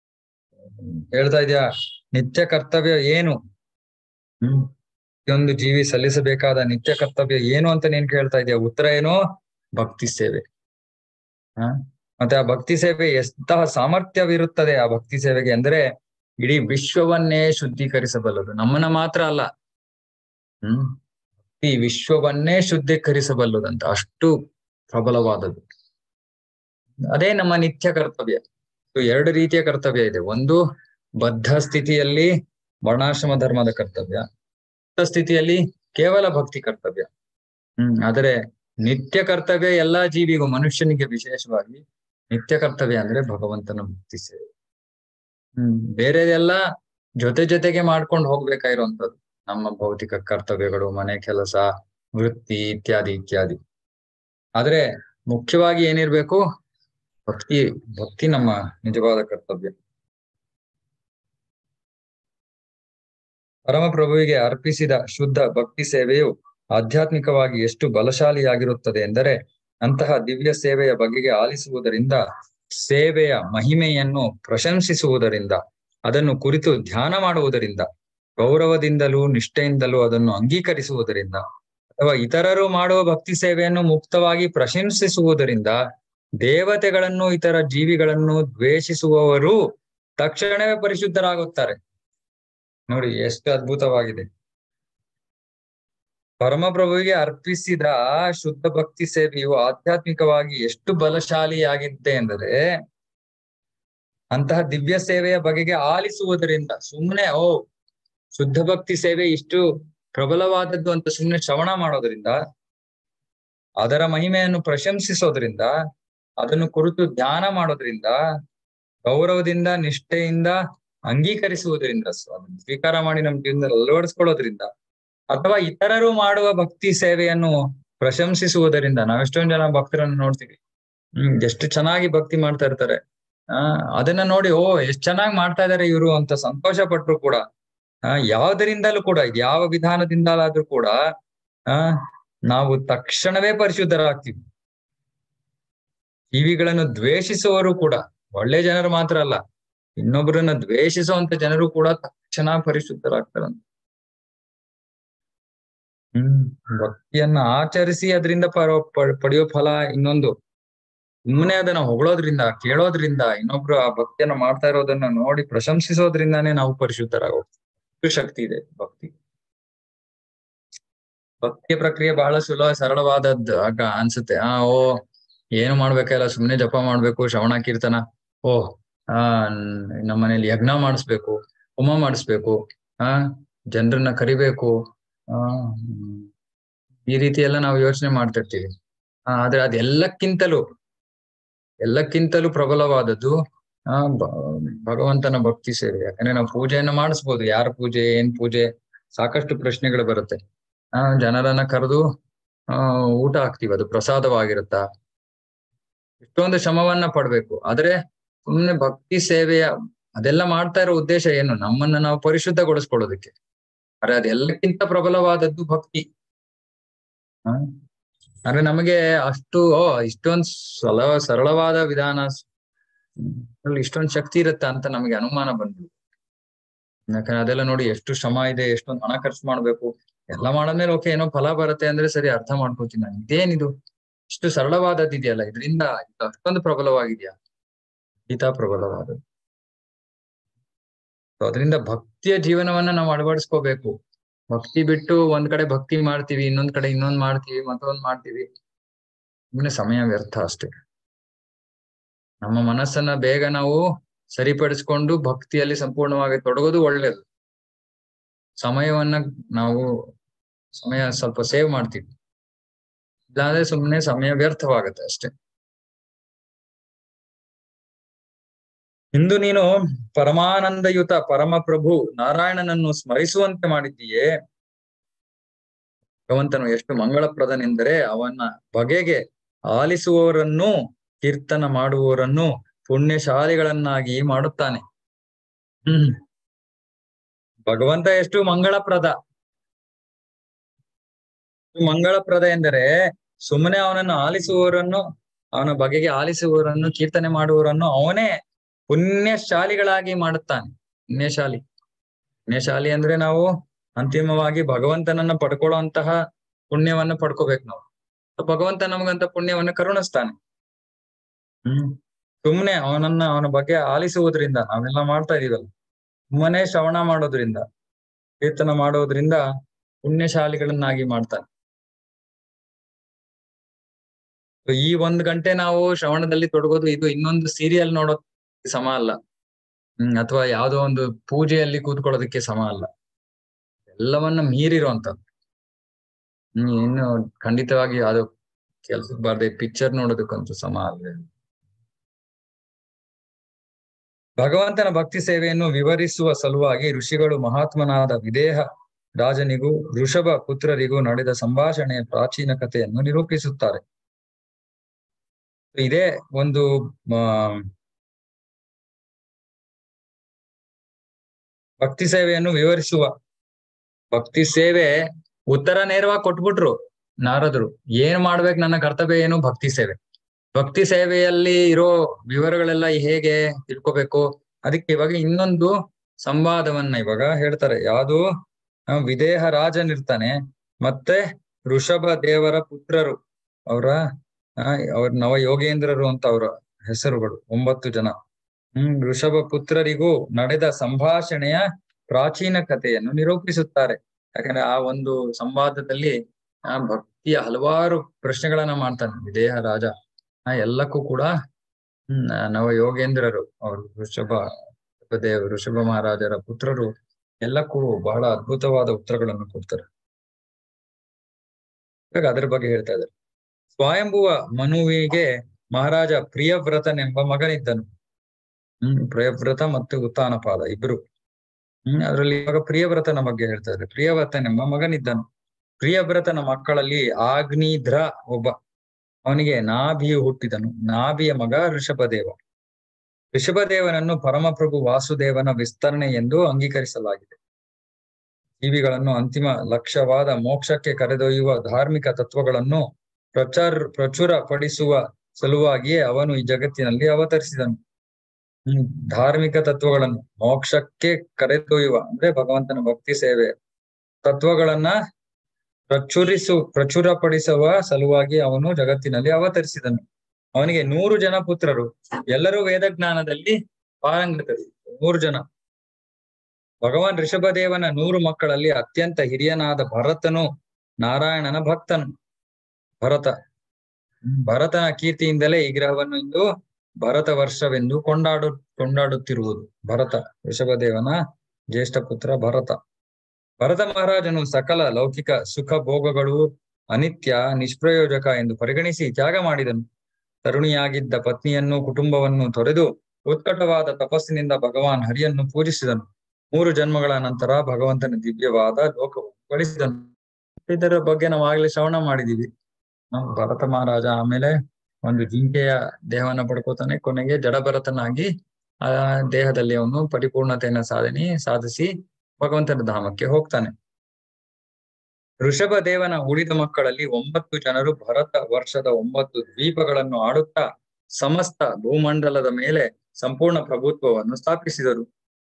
A: ಹೇಳ್ತಾ ಇದ್ಯಾ ನಿತ್ಯ ಕರ್ತವ್ಯ ಏನು ಹ್ಮ್ ಪ್ರತಿಯೊಂದು ಜೀವಿ ಸಲ್ಲಿಸಬೇಕಾದ ನಿತ್ಯ ಕರ್ತವ್ಯ ಏನು ಅಂತ ನೀನ್ ಕೇಳ್ತಾ ಇದೀಯ ಉತ್ತರ ಏನು ಭಕ್ತಿ ಸೇವೆ ಹ ಮತ್ತೆ ಆ ಭಕ್ತಿ ಸೇವೆ ಎಂತಹ ಸಾಮರ್ಥ್ಯವಿರುತ್ತದೆ ಆ ಭಕ್ತಿ ಸೇವೆಗೆ ಅಂದ್ರೆ ಇಡೀ ವಿಶ್ವವನ್ನೇ ಶುದ್ಧೀಕರಿಸಬಲ್ಲದು ನಮ್ಮನ್ನ ಮಾತ್ರ ಅಲ್ಲ ಹ್ಮ್ ಈ ವಿಶ್ವವನ್ನೇ ಶುದ್ಧೀಕರಿಸಬಲ್ಲದಂತ ಅಷ್ಟು ಪ್ರಬಲವಾದದ್ದು ಅದೇ ನಮ್ಮ ನಿತ್ಯ ಕರ್ತವ್ಯ ಇದು ಎರಡು ರೀತಿಯ ಕರ್ತವ್ಯ ಇದೆ ಒಂದು ಬದ್ಧ ಸ್ಥಿತಿಯಲ್ಲಿ ವರ್ಣಾಶ್ರಮ ಧರ್ಮದ ಕರ್ತವ್ಯ ಮುಕ್ತ ಸ್ಥಿತಿಯಲ್ಲಿ ಕೇವಲ ಭಕ್ತಿ ಕರ್ತವ್ಯ ಹ್ಮ್ ಆದರೆ ನಿತ್ಯ ಕರ್ತವ್ಯ ಎಲ್ಲಾ ಜೀವಿಗೂ ಮನುಷ್ಯನಿಗೆ ವಿಶೇಷವಾಗಿ ನಿತ್ಯ ಕರ್ತವ್ಯ ಅಂದ್ರೆ ಭಗವಂತನ ಮುಕ್ತಿ ಸೇವೆ ಹ್ಮ್ ಬೇರೆದೆಲ್ಲ ಜೊತೆ ಜೊತೆಗೆ ಮಾಡ್ಕೊಂಡು ಹೋಗ್ಬೇಕಾಗಿರುವಂತದ್ದು ನಮ್ಮ ಭೌತಿಕ ಕರ್ತವ್ಯಗಳು ಮನೆ ಕೆಲಸ ವೃತ್ತಿ ಇತ್ಯಾದಿ ಇತ್ಯಾದಿ ಆದ್ರೆ ಮುಖ್ಯವಾಗಿ ಏನಿರ್ಬೇಕು ಭಕ್ತಿ ಭಕ್ತಿ ನಮ್ಮ ನಿಜವಾದ ಕರ್ತವ್ಯ ಪರಮಪ್ರಭುವಿಗೆ ಅರ್ಪಿಸಿದ ಶುದ್ಧ ಭಕ್ತಿ ಸೇವೆಯು ಆಧ್ಯಾತ್ಮಿಕವಾಗಿ ಎಷ್ಟು ಬಲಶಾಲಿಯಾಗಿರುತ್ತದೆ ಎಂದರೆ ಅಂತಹ ದಿವ್ಯ ಸೇವೆಯ ಬಗೆಗೆ ಆಲಿಸುವುದರಿಂದ ಸೇವೆಯ ಮಹಿಮೆಯನ್ನು ಪ್ರಶಂಸಿಸುವುದರಿಂದ ಅದನ್ನು ಕುರಿತು ಧ್ಯಾನ ಮಾಡುವುದರಿಂದ ಗೌರವದಿಂದಲೂ ನಿಷ್ಠೆಯಿಂದಲೂ ಅದನ್ನು ಅಂಗೀಕರಿಸುವುದರಿಂದ ಅಥವಾ ಇತರರು ಮಾಡುವ ಭಕ್ತಿ ಸೇವೆಯನ್ನು ಮುಕ್ತವಾಗಿ ಪ್ರಶಂಸಿಸುವುದರಿಂದ ದೇವತೆಗಳನ್ನು ಇತರ ಜೀವಿಗಳನ್ನು ದ್ವೇಷಿಸುವವರು ತಕ್ಷಣವೇ ಪರಿಶುದ್ಧರಾಗುತ್ತಾರೆ ನೋಡಿ ಎಷ್ಟು ಅದ್ಭುತವಾಗಿದೆ ಪರಮಪ್ರಭುವಿಗೆ ಅರ್ಪಿಸಿದ ಶುದ್ಧ ಭಕ್ತಿ ಸೇವೆಯು ಆಧ್ಯಾತ್ಮಿಕವಾಗಿ ಎಷ್ಟು ಬಲಶಾಲಿಯಾಗಿದೆ ಎಂದರೆ ಅಂತಹ ದಿವ್ಯ ಸೇವೆಯ ಬಗೆಗೆ ಆಲಿಸುವುದರಿಂದ ಸುಮ್ಮನೆ ಓ ಶುದ್ಧ ಭಕ್ತಿ ಸೇವೆ ಇಷ್ಟು ಪ್ರಬಲವಾದದ್ದು ಅಂತ ಸುಮ್ಮನೆ ಶ್ರವಣ ಮಾಡೋದ್ರಿಂದ ಅದರ ಮಹಿಮೆಯನ್ನು ಪ್ರಶಂಸಿಸೋದ್ರಿಂದ ಅದನ್ನು ಕುರಿತು ಧ್ಯಾನ ಮಾಡೋದ್ರಿಂದ ಗೌರವದಿಂದ ನಿಷ್ಠೆಯಿಂದ ಅಂಗೀಕರಿಸುವುದರಿಂದ ಅದನ್ನು ಸ್ವೀಕಾರ ಮಾಡಿ ನಮ್ಮ ಜೀವನದಲ್ಲಿ ಅಳವಡಿಸ್ಕೊಳ್ಳೋದ್ರಿಂದ ಅಥವಾ ಇತರರು ಮಾಡುವ ಭಕ್ತಿ ಸೇವೆಯನ್ನು ಪ್ರಶಂಸಿಸುವುದರಿಂದ ನಾವೆಷ್ಟೊಂದ್ ಜನ ಭಕ್ತರನ್ನು ನೋಡ್ತೀವಿ ಹ್ಮ್ ಎಷ್ಟು ಚೆನ್ನಾಗಿ ಭಕ್ತಿ ಮಾಡ್ತಾ ಇರ್ತಾರೆ ಆ ಅದನ್ನ ನೋಡಿ ಓ ಎಷ್ಟ್ ಚೆನ್ನಾಗಿ ಮಾಡ್ತಾ ಇದಾರೆ ಇವರು ಅಂತ ಸಂತೋಷ ಪಟ್ರು ಕೂಡ ಆ ಯಾವ್ದರಿಂದಲೂ ಕೂಡ ಯಾವ ವಿಧಾನದಿಂದಲಾದ್ರೂ ಕೂಡ ಆ ನಾವು ತಕ್ಷಣವೇ ಪರಿಶುದ್ಧರಾಗ್ತೀವಿ ಜೀವಿಗಳನ್ನು ದ್ವೇಷಿಸುವವರು ಕೂಡ ಒಳ್ಳೆ ಜನರು ಮಾತ್ರ ಅಲ್ಲ ಇನ್ನೊಬ್ಬರನ್ನ ದ್ವೇಷಿಸುವಂತ ಜನರು ಕೂಡ ತಕ್ಷಣ ಪರಿಶುದ್ಧರಾಗ್ತಾರಂತ ಹ್ಮ್ ಭಕ್ತಿಯನ್ನ ಆಚರಿಸಿ ಅದರಿಂದ ಪರ ಪ- ಪಡೆಯೋ ಫಲ ಇನ್ನೊಂದು ಸುಮ್ಮನೆ ಅದನ್ನ ಹೊಗಳೋದ್ರಿಂದ ಕೇಳೋದ್ರಿಂದ ಇನ್ನೊಬ್ರು ಆ ಭಕ್ತಿಯನ್ನ ಮಾಡ್ತಾ ಇರೋದನ್ನ ನೋಡಿ ಪ್ರಶಂಸಿಸೋದ್ರಿಂದಾನೇ ನಾವು ಪರಿಶುದ್ಧರಾಗೋಗ್ತೀವಿ ಅಷ್ಟು ಶಕ್ತಿ ಇದೆ ಭಕ್ತಿ ಭಕ್ತಿಯ ಪ್ರಕ್ರಿಯೆ ಬಹಳ ಸುಲಭ ಸರಳವಾದದ್ದು ಆಗ ಅನ್ಸುತ್ತೆ ಆ ಓ ಏನು ಮಾಡ್ಬೇಕಲ್ಲ ಸುಮ್ನೆ ಜಪ ಮಾಡ್ಬೇಕು ಶ್ರವಣ ಕೀರ್ತನ ಓ ಆ ನಮ್ಮನೇಲಿ ಯಜ್ಞ ಮಾಡಿಸ್ಬೇಕು ಹೋಮ ಮಾಡಿಸ್ಬೇಕು ಆ ಜನರನ್ನ ಕರಿಬೇಕು ಆ ಹ್ಮ್. ಈ ರೀತಿ ಎಲ್ಲ ನಾವು ಯೋಚನೆ ಮಾಡ್ತಿರ್ತೀವಿ ಆ ಆದ್ರೆ ಅದೆಲ್ಲಕ್ಕಿಂತಲೂ ಎಲ್ಲಕ್ಕಿಂತಲೂ ಪ್ರಬಲವಾದದ್ದು ಆ ಭ- ಭಗವಂತನ ಭಕ್ತಿ ಸೇವೆ ಯಾಕಂದ್ರೆ ನಾವು ಪೂಜೆಯನ್ನ ಮಾಡಿಸ್ಬೋದು ಯಾರ ಪೂಜೆ ಏನ್ ಪೂಜೆ ಸಾಕಷ್ಟು ಪ್ರಶ್ನೆಗಳು ಬರುತ್ತೆ ಆ ಜನರನ್ನ ಕರೆದು ಆ ಊಟ ಹಾಕ್ತಿವಿ ಅದು ಪ್ರಸಾದವಾಗಿರುತ್ತಾ ಇಷ್ಟೊಂದು ಶ್ರಮವನ್ನ ಪಡ್ಬೇಕು ಆದ್ರೆ ಸುಮ್ನೆ ಭಕ್ತಿ ಸೇವೆಯ ಅದೆಲ್ಲ ಮಾಡ್ತಾ ಇರೋ ಉದ್ದೇಶ ಏನು ನಮ್ಮನ್ನ ನಾವು ಪರಿಶುದ್ಧಗೊಳಿಸ್ಕೊಳ್ಳೋದಕ್ಕೆ ಆದ್ರೆ ಅದೆಲ್ಲಕ್ಕಿಂತ ಪ್ರಬಲವಾದದ್ದು ಭಕ್ತಿ ಹ ಅಂದ್ರೆ ನಮಗೆ ಅಷ್ಟು ಓ ಇಷ್ಟೊಂದ್ ಸಲ ಸರಳವಾದ ವಿಧಾನ ಅದ್ರಲ್ಲಿ ಇಷ್ಟೊಂದು ಶಕ್ತಿ ಇರುತ್ತಾ ಅಂತ ನಮಗೆ ಅನುಮಾನ ಬಂದ್ಬಿಡು ಯಾಕಂದ್ರೆ ಅದೆಲ್ಲ ನೋಡಿ ಎಷ್ಟು ಶ್ರಮ ಇದೆ ಎಷ್ಟೊಂದು ಹಣ ಖರ್ಚು ಮಾಡ್ಬೇಕು ಎಲ್ಲ ಮಾಡಾದ್ಮೇಲೆ ಓಕೆ ಏನೋ ಫಲ ಬರುತ್ತೆ ಅಂದ್ರೆ ಸರಿ ಅರ್ಥ ಮಾಡ್ಕೋತೀನಿ ನಾನು ಇದೇನಿದು ಇಷ್ಟು ಸರಳವಾದದ್ದು ಇದೆಯಲ್ಲ ಇದರಿಂದ ಅಷ್ಟೊಂದು ಪ್ರಬಲವಾಗಿದೆಯಾ ಗೀತಾ ಪ್ರಬಲವಾದದ್ದು ಅದರಿಂದ ಭಕ್ತಿಯ ಜೀವನವನ್ನ ನಾವು ಅಳವಡಿಸ್ಕೋಬೇಕು ಭಕ್ತಿ ಬಿಟ್ಟು ಒಂದ್ ಕಡೆ ಭಕ್ತಿ ಮಾಡ್ತೀವಿ ಇನ್ನೊಂದ್ ಕಡೆ ಇನ್ನೊಂದ್ ಮಾಡ್ತೀವಿ ಮತ್ತೊಂದ್ ಮಾಡ್ತೀವಿ ಸುಮ್ಮನೆ ಸಮಯ ವ್ಯರ್ಥ ಅಷ್ಟೇ ನಮ್ಮ ಮನಸ್ಸನ್ನ ಬೇಗ ನಾವು ಸರಿಪಡಿಸ್ಕೊಂಡು ಭಕ್ತಿಯಲ್ಲಿ ಸಂಪೂರ್ಣವಾಗಿ ತೊಡಗೋದು ಒಳ್ಳೇದು ಸಮಯವನ್ನ ನಾವು ಸಮಯ ಸ್ವಲ್ಪ ಸೇವ್ ಮಾಡ್ತೀವಿ ಇಲ್ಲಾಂದ್ರೆ ಸುಮ್ಮನೆ ಸಮಯ ವ್ಯರ್ಥವಾಗುತ್ತೆ ಅಷ್ಟೇ ಇಂದು ನೀನು ಪರಮಾನಂದಯುತ ಪರಮಪ್ರಭು ನಾರಾಯಣನನ್ನು ಸ್ಮರಿಸುವಂತೆ ಮಾಡಿದ್ದೀಯೇ ಭಗವಂತನು ಎಷ್ಟು ಮಂಗಳಪ್ರದನೆಂದರೆ ಅವನ ಬಗೆಗೆ ಆಲಿಸುವವರನ್ನು ಕೀರ್ತನ ಮಾಡುವವರನ್ನು ಪುಣ್ಯಶಾಲಿಗಳನ್ನಾಗಿ ಮಾಡುತ್ತಾನೆ ಹ್ಮ್ ಭಗವಂತ ಎಷ್ಟು ಮಂಗಳಪ್ರದ ಮಂಗಳಪ್ರದ ಎಂದರೆ ಸುಮ್ಮನೆ ಅವನನ್ನು ಆಲಿಸುವವರನ್ನು ಅವನ ಬಗೆಗೆ ಆಲಿಸುವವರನ್ನು ಕೀರ್ತನೆ ಮಾಡುವವರನ್ನು ಅವನೇ ಪುಣ್ಯಶಾಲಿಗಳಾಗಿ ಮಾಡುತ್ತಾನೆ ಪುಣ್ಯಶಾಲಿ ಪುಣ್ಯಶಾಲಿ ಅಂದ್ರೆ ನಾವು ಅಂತಿಮವಾಗಿ ಭಗವಂತನನ್ನ ಪಡ್ಕೊಳ್ಳುವಂತಹ ಪುಣ್ಯವನ್ನ ಪಡ್ಕೋಬೇಕು ನಾವು ಭಗವಂತ ನಮಗಂತ ಪುಣ್ಯವನ್ನ ಕರುಣಿಸ್ತಾನೆ ಹ್ಮ್ ಸುಮ್ನೆ ಅವನನ್ನ ಅವನ ಬಗ್ಗೆ ಆಲಿಸುವುದರಿಂದ ನಾವೆಲ್ಲ ಮಾಡ್ತಾ ಇದೀವಲ್ಲ ಸುಮ್ಮನೆ ಶ್ರವಣ ಮಾಡೋದ್ರಿಂದ ಕೀರ್ತನ ಮಾಡೋದ್ರಿಂದ ಪುಣ್ಯಶಾಲಿಗಳನ್ನಾಗಿ ಮಾಡ್ತಾನೆ ಈ ಒಂದ್ ಗಂಟೆ ನಾವು ಶ್ರವಣದಲ್ಲಿ ತೊಡಗೋದು ಇದು ಇನ್ನೊಂದು ಸೀರಿಯಲ್ ನೋಡೋ ಸಮ ಅಲ್ಲ ಹ್ಮ್ ಅಥವಾ ಯಾವ್ದೋ ಒಂದು ಪೂಜೆಯಲ್ಲಿ ಕೂತ್ಕೊಳ್ಳೋದಕ್ಕೆ ಸಮ ಅಲ್ಲ ಎಲ್ಲವನ್ನ ಮೀರಿರುವಂತದ್ದು ಹ್ಮ್ ಇನ್ನು ಖಂಡಿತವಾಗಿ ಯಾವ್ದೋ ಕೆಲ್ಸಕ್ಕೆ ಬಾರ್ದೆ ಪಿಕ್ಚರ್ ನೋಡೋದಕ್ಕಂತೂ ಸಮ ಅಲ್ಲ ಭಗವಂತನ ಭಕ್ತಿ ಸೇವೆಯನ್ನು ವಿವರಿಸುವ ಸಲುವಾಗಿ ಋಷಿಗಳು ಮಹಾತ್ಮನಾದ ವಿದೇಹ ರಾಜನಿಗೂ ಋಷಭ ಪುತ್ರರಿಗೂ ನಡೆದ ಸಂಭಾಷಣೆಯ ಪ್ರಾಚೀನ ಕಥೆಯನ್ನು ನಿರೂಪಿಸುತ್ತಾರೆ ಇದೇ ಒಂದು ಭಕ್ತಿ ಸೇವೆಯನ್ನು ವಿವರಿಸುವ ಭಕ್ತಿ ಸೇವೆ ಉತ್ತರ ನೇರವಾಗಿ ಕೊಟ್ಬಿಟ್ರು ನಾರದರು ಏನ್ ಮಾಡ್ಬೇಕು ನನ್ನ ಕರ್ತವ್ಯ ಏನು ಭಕ್ತಿ ಸೇವೆ ಭಕ್ತಿ ಸೇವೆಯಲ್ಲಿ ಇರೋ ವಿವರಗಳೆಲ್ಲ ಹೇಗೆ ತಿಳ್ಕೊಬೇಕು ಅದಕ್ಕೆ ಇವಾಗ ಇನ್ನೊಂದು ಸಂವಾದವನ್ನ ಇವಾಗ ಹೇಳ್ತಾರೆ ಯಾವುದು ವಿದೇಹ ರಾಜನಿರ್ತಾನೆ ಮತ್ತೆ ಋಷಭ ದೇವರ ಪುತ್ರರು ಅವರ ಅವ್ರ ನವ ಯೋಗೇಂದ್ರರು ಅಂತ ಅವರ ಹೆಸರುಗಳು ಒಂಬತ್ತು ಜನ ಹ್ಮ್ ಋಷಭ ಪುತ್ರರಿಗೂ ನಡೆದ ಸಂಭಾಷಣೆಯ ಪ್ರಾಚೀನ ಕಥೆಯನ್ನು ನಿರೂಪಿಸುತ್ತಾರೆ ಯಾಕಂದ್ರೆ ಆ ಒಂದು ಸಂವಾದದಲ್ಲಿ ಆ ಭಕ್ತಿಯ ಹಲವಾರು ಪ್ರಶ್ನೆಗಳನ್ನ ಮಾಡ್ತಾನೆ ವಿದೇಹ ರಾಜ ಆ ಎಲ್ಲಕ್ಕೂ ಕೂಡ ಹ್ಮ್ ನವ ಯೋಗೇಂದ್ರರು ಅವರು ಋಷಭ ದೇವ ಋಷಭ ಮಹಾರಾಜರ ಪುತ್ರರು ಎಲ್ಲಕ್ಕೂ ಬಹಳ ಅದ್ಭುತವಾದ ಉತ್ತರಗಳನ್ನು ಕೊಡ್ತಾರೆ ಇವಾಗ ಅದರ ಬಗ್ಗೆ ಹೇಳ್ತಾ ಇದ್ದಾರೆ ಸ್ವಯಂಭುವ ಮನುವಿಗೆ ಮಹಾರಾಜ ಪ್ರಿಯವ್ರತನೆಂಬ ಮಗನಿದ್ದನು ಹ್ಮ್ ಪ್ರಿಯವ್ರತ ಮತ್ತು ಉತ್ತಾನಪಾದ ಇಬ್ರು ಹ್ಮ್ ಅದರಲ್ಲಿ ಇವಾಗ ಪ್ರಿಯವ್ರತನ ಬಗ್ಗೆ ಹೇಳ್ತಾ ಇದ್ದಾರೆ ಪ್ರಿಯವ್ರತನೆಂಬ ಮಗನಿದ್ದನು ಪ್ರಿಯವ್ರತನ ಮಕ್ಕಳಲ್ಲಿ ಆಗ್ನಿಧ್ರ ಒಬ್ಬ ಅವನಿಗೆ ನಾಭಿಯು ಹುಟ್ಟಿದನು ನಾಭಿಯ ಮಗ ಋಷಭದೇವ ಋಷಭದೇವನನ್ನು ಪರಮಪ್ರಭು ವಾಸುದೇವನ ವಿಸ್ತರಣೆ ಎಂದು ಅಂಗೀಕರಿಸಲಾಗಿದೆ ಜೀವಿಗಳನ್ನು ಅಂತಿಮ ಲಕ್ಷ್ಯವಾದ ಮೋಕ್ಷಕ್ಕೆ ಕರೆದೊಯ್ಯುವ ಧಾರ್ಮಿಕ ತತ್ವಗಳನ್ನು ಪ್ರಚಾರ ಪ್ರಚುರ ಪಡಿಸುವ ಸಲುವಾಗಿಯೇ ಅವನು ಈ ಜಗತ್ತಿನಲ್ಲಿ ಅವತರಿಸಿದನು ಹ್ಮ್ ಧಾರ್ಮಿಕ ತತ್ವಗಳನ್ನು ಮೋಕ್ಷಕ್ಕೆ ಕರೆದೊಯ್ಯುವ ಅಂದ್ರೆ ಭಗವಂತನ ಭಕ್ತಿ ಸೇವೆ ತತ್ವಗಳನ್ನ ಪ್ರಚುರಿಸು ಪ್ರಚುರಪಡಿಸುವ ಸಲುವಾಗಿ ಅವನು ಜಗತ್ತಿನಲ್ಲಿ ಅವತರಿಸಿದನು ಅವನಿಗೆ ನೂರು ಜನ ಪುತ್ರರು ಎಲ್ಲರೂ ವೇದಜ್ಞಾನದಲ್ಲಿ ಪಾರಂಗತರು ನೂರು ಜನ ಭಗವಾನ್ ಋಷಭದೇವನ ನೂರು ಮಕ್ಕಳಲ್ಲಿ ಅತ್ಯಂತ ಹಿರಿಯನಾದ ಭರತನು ನಾರಾಯಣನ ಭಕ್ತನು ಭರತ ಭರತನ ಕೀರ್ತಿಯಿಂದಲೇ ಈ ಗ್ರಹವನ್ನು ಇಂದು ಭರತ ವರ್ಷವೆಂದು ಕೊಂಡಾಡು ಕೊಂಡಾಡುತ್ತಿರುವುದು ಭರತ ಋಷಭದೇವನ ಜ್ಯೇಷ್ಠ ಪುತ್ರ ಭರತ ಭರತ ಮಹಾರಾಜನು ಸಕಲ ಲೌಕಿಕ ಸುಖ ಭೋಗಗಳು ಅನಿತ್ಯ ನಿಷ್ಪ್ರಯೋಜಕ ಎಂದು ಪರಿಗಣಿಸಿ ತ್ಯಾಗ ಮಾಡಿದನು ತರುಣಿಯಾಗಿದ್ದ ಪತ್ನಿಯನ್ನು ಕುಟುಂಬವನ್ನು ತೊರೆದು ಉತ್ಕಟವಾದ ತಪಸ್ಸಿನಿಂದ ಭಗವಾನ್ ಹರಿಯನ್ನು ಪೂಜಿಸಿದನು ಮೂರು ಜನ್ಮಗಳ ನಂತರ ಭಗವಂತನ ದಿವ್ಯವಾದ ಲೋಕವನ್ನು ಗಳಿಸಿದನು ಇದರ ಬಗ್ಗೆ ನಾವು ಆಗ್ಲೇ ಶ್ರವಣ ಮಾಡಿದೀವಿ ನಾವು ಭರತ ಮಹಾರಾಜ ಆಮೇಲೆ ಒಂದು ಜಿಂಕೆಯ ದೇಹವನ್ನ ಪಡ್ಕೋತಾನೆ ಕೊನೆಗೆ ಜಡಭರತನಾಗಿ ಆ ದೇಹದಲ್ಲಿ ಅವನು ಪರಿಪೂರ್ಣತೆಯನ್ನ ಸಾಧನೆ ಸಾಧಿಸಿ ಭಗವಂತನ ಧಾಮಕ್ಕೆ ಹೋಗ್ತಾನೆ ಋಷಭ ದೇವನ ಉಳಿದ ಮಕ್ಕಳಲ್ಲಿ ಒಂಬತ್ತು ಜನರು ಭರತ ವರ್ಷದ ಒಂಬತ್ತು ದ್ವೀಪಗಳನ್ನು ಆಡುತ್ತಾ ಸಮಸ್ತ ಭೂಮಂಡಲದ ಮೇಲೆ ಸಂಪೂರ್ಣ ಪ್ರಭುತ್ವವನ್ನು ಸ್ಥಾಪಿಸಿದರು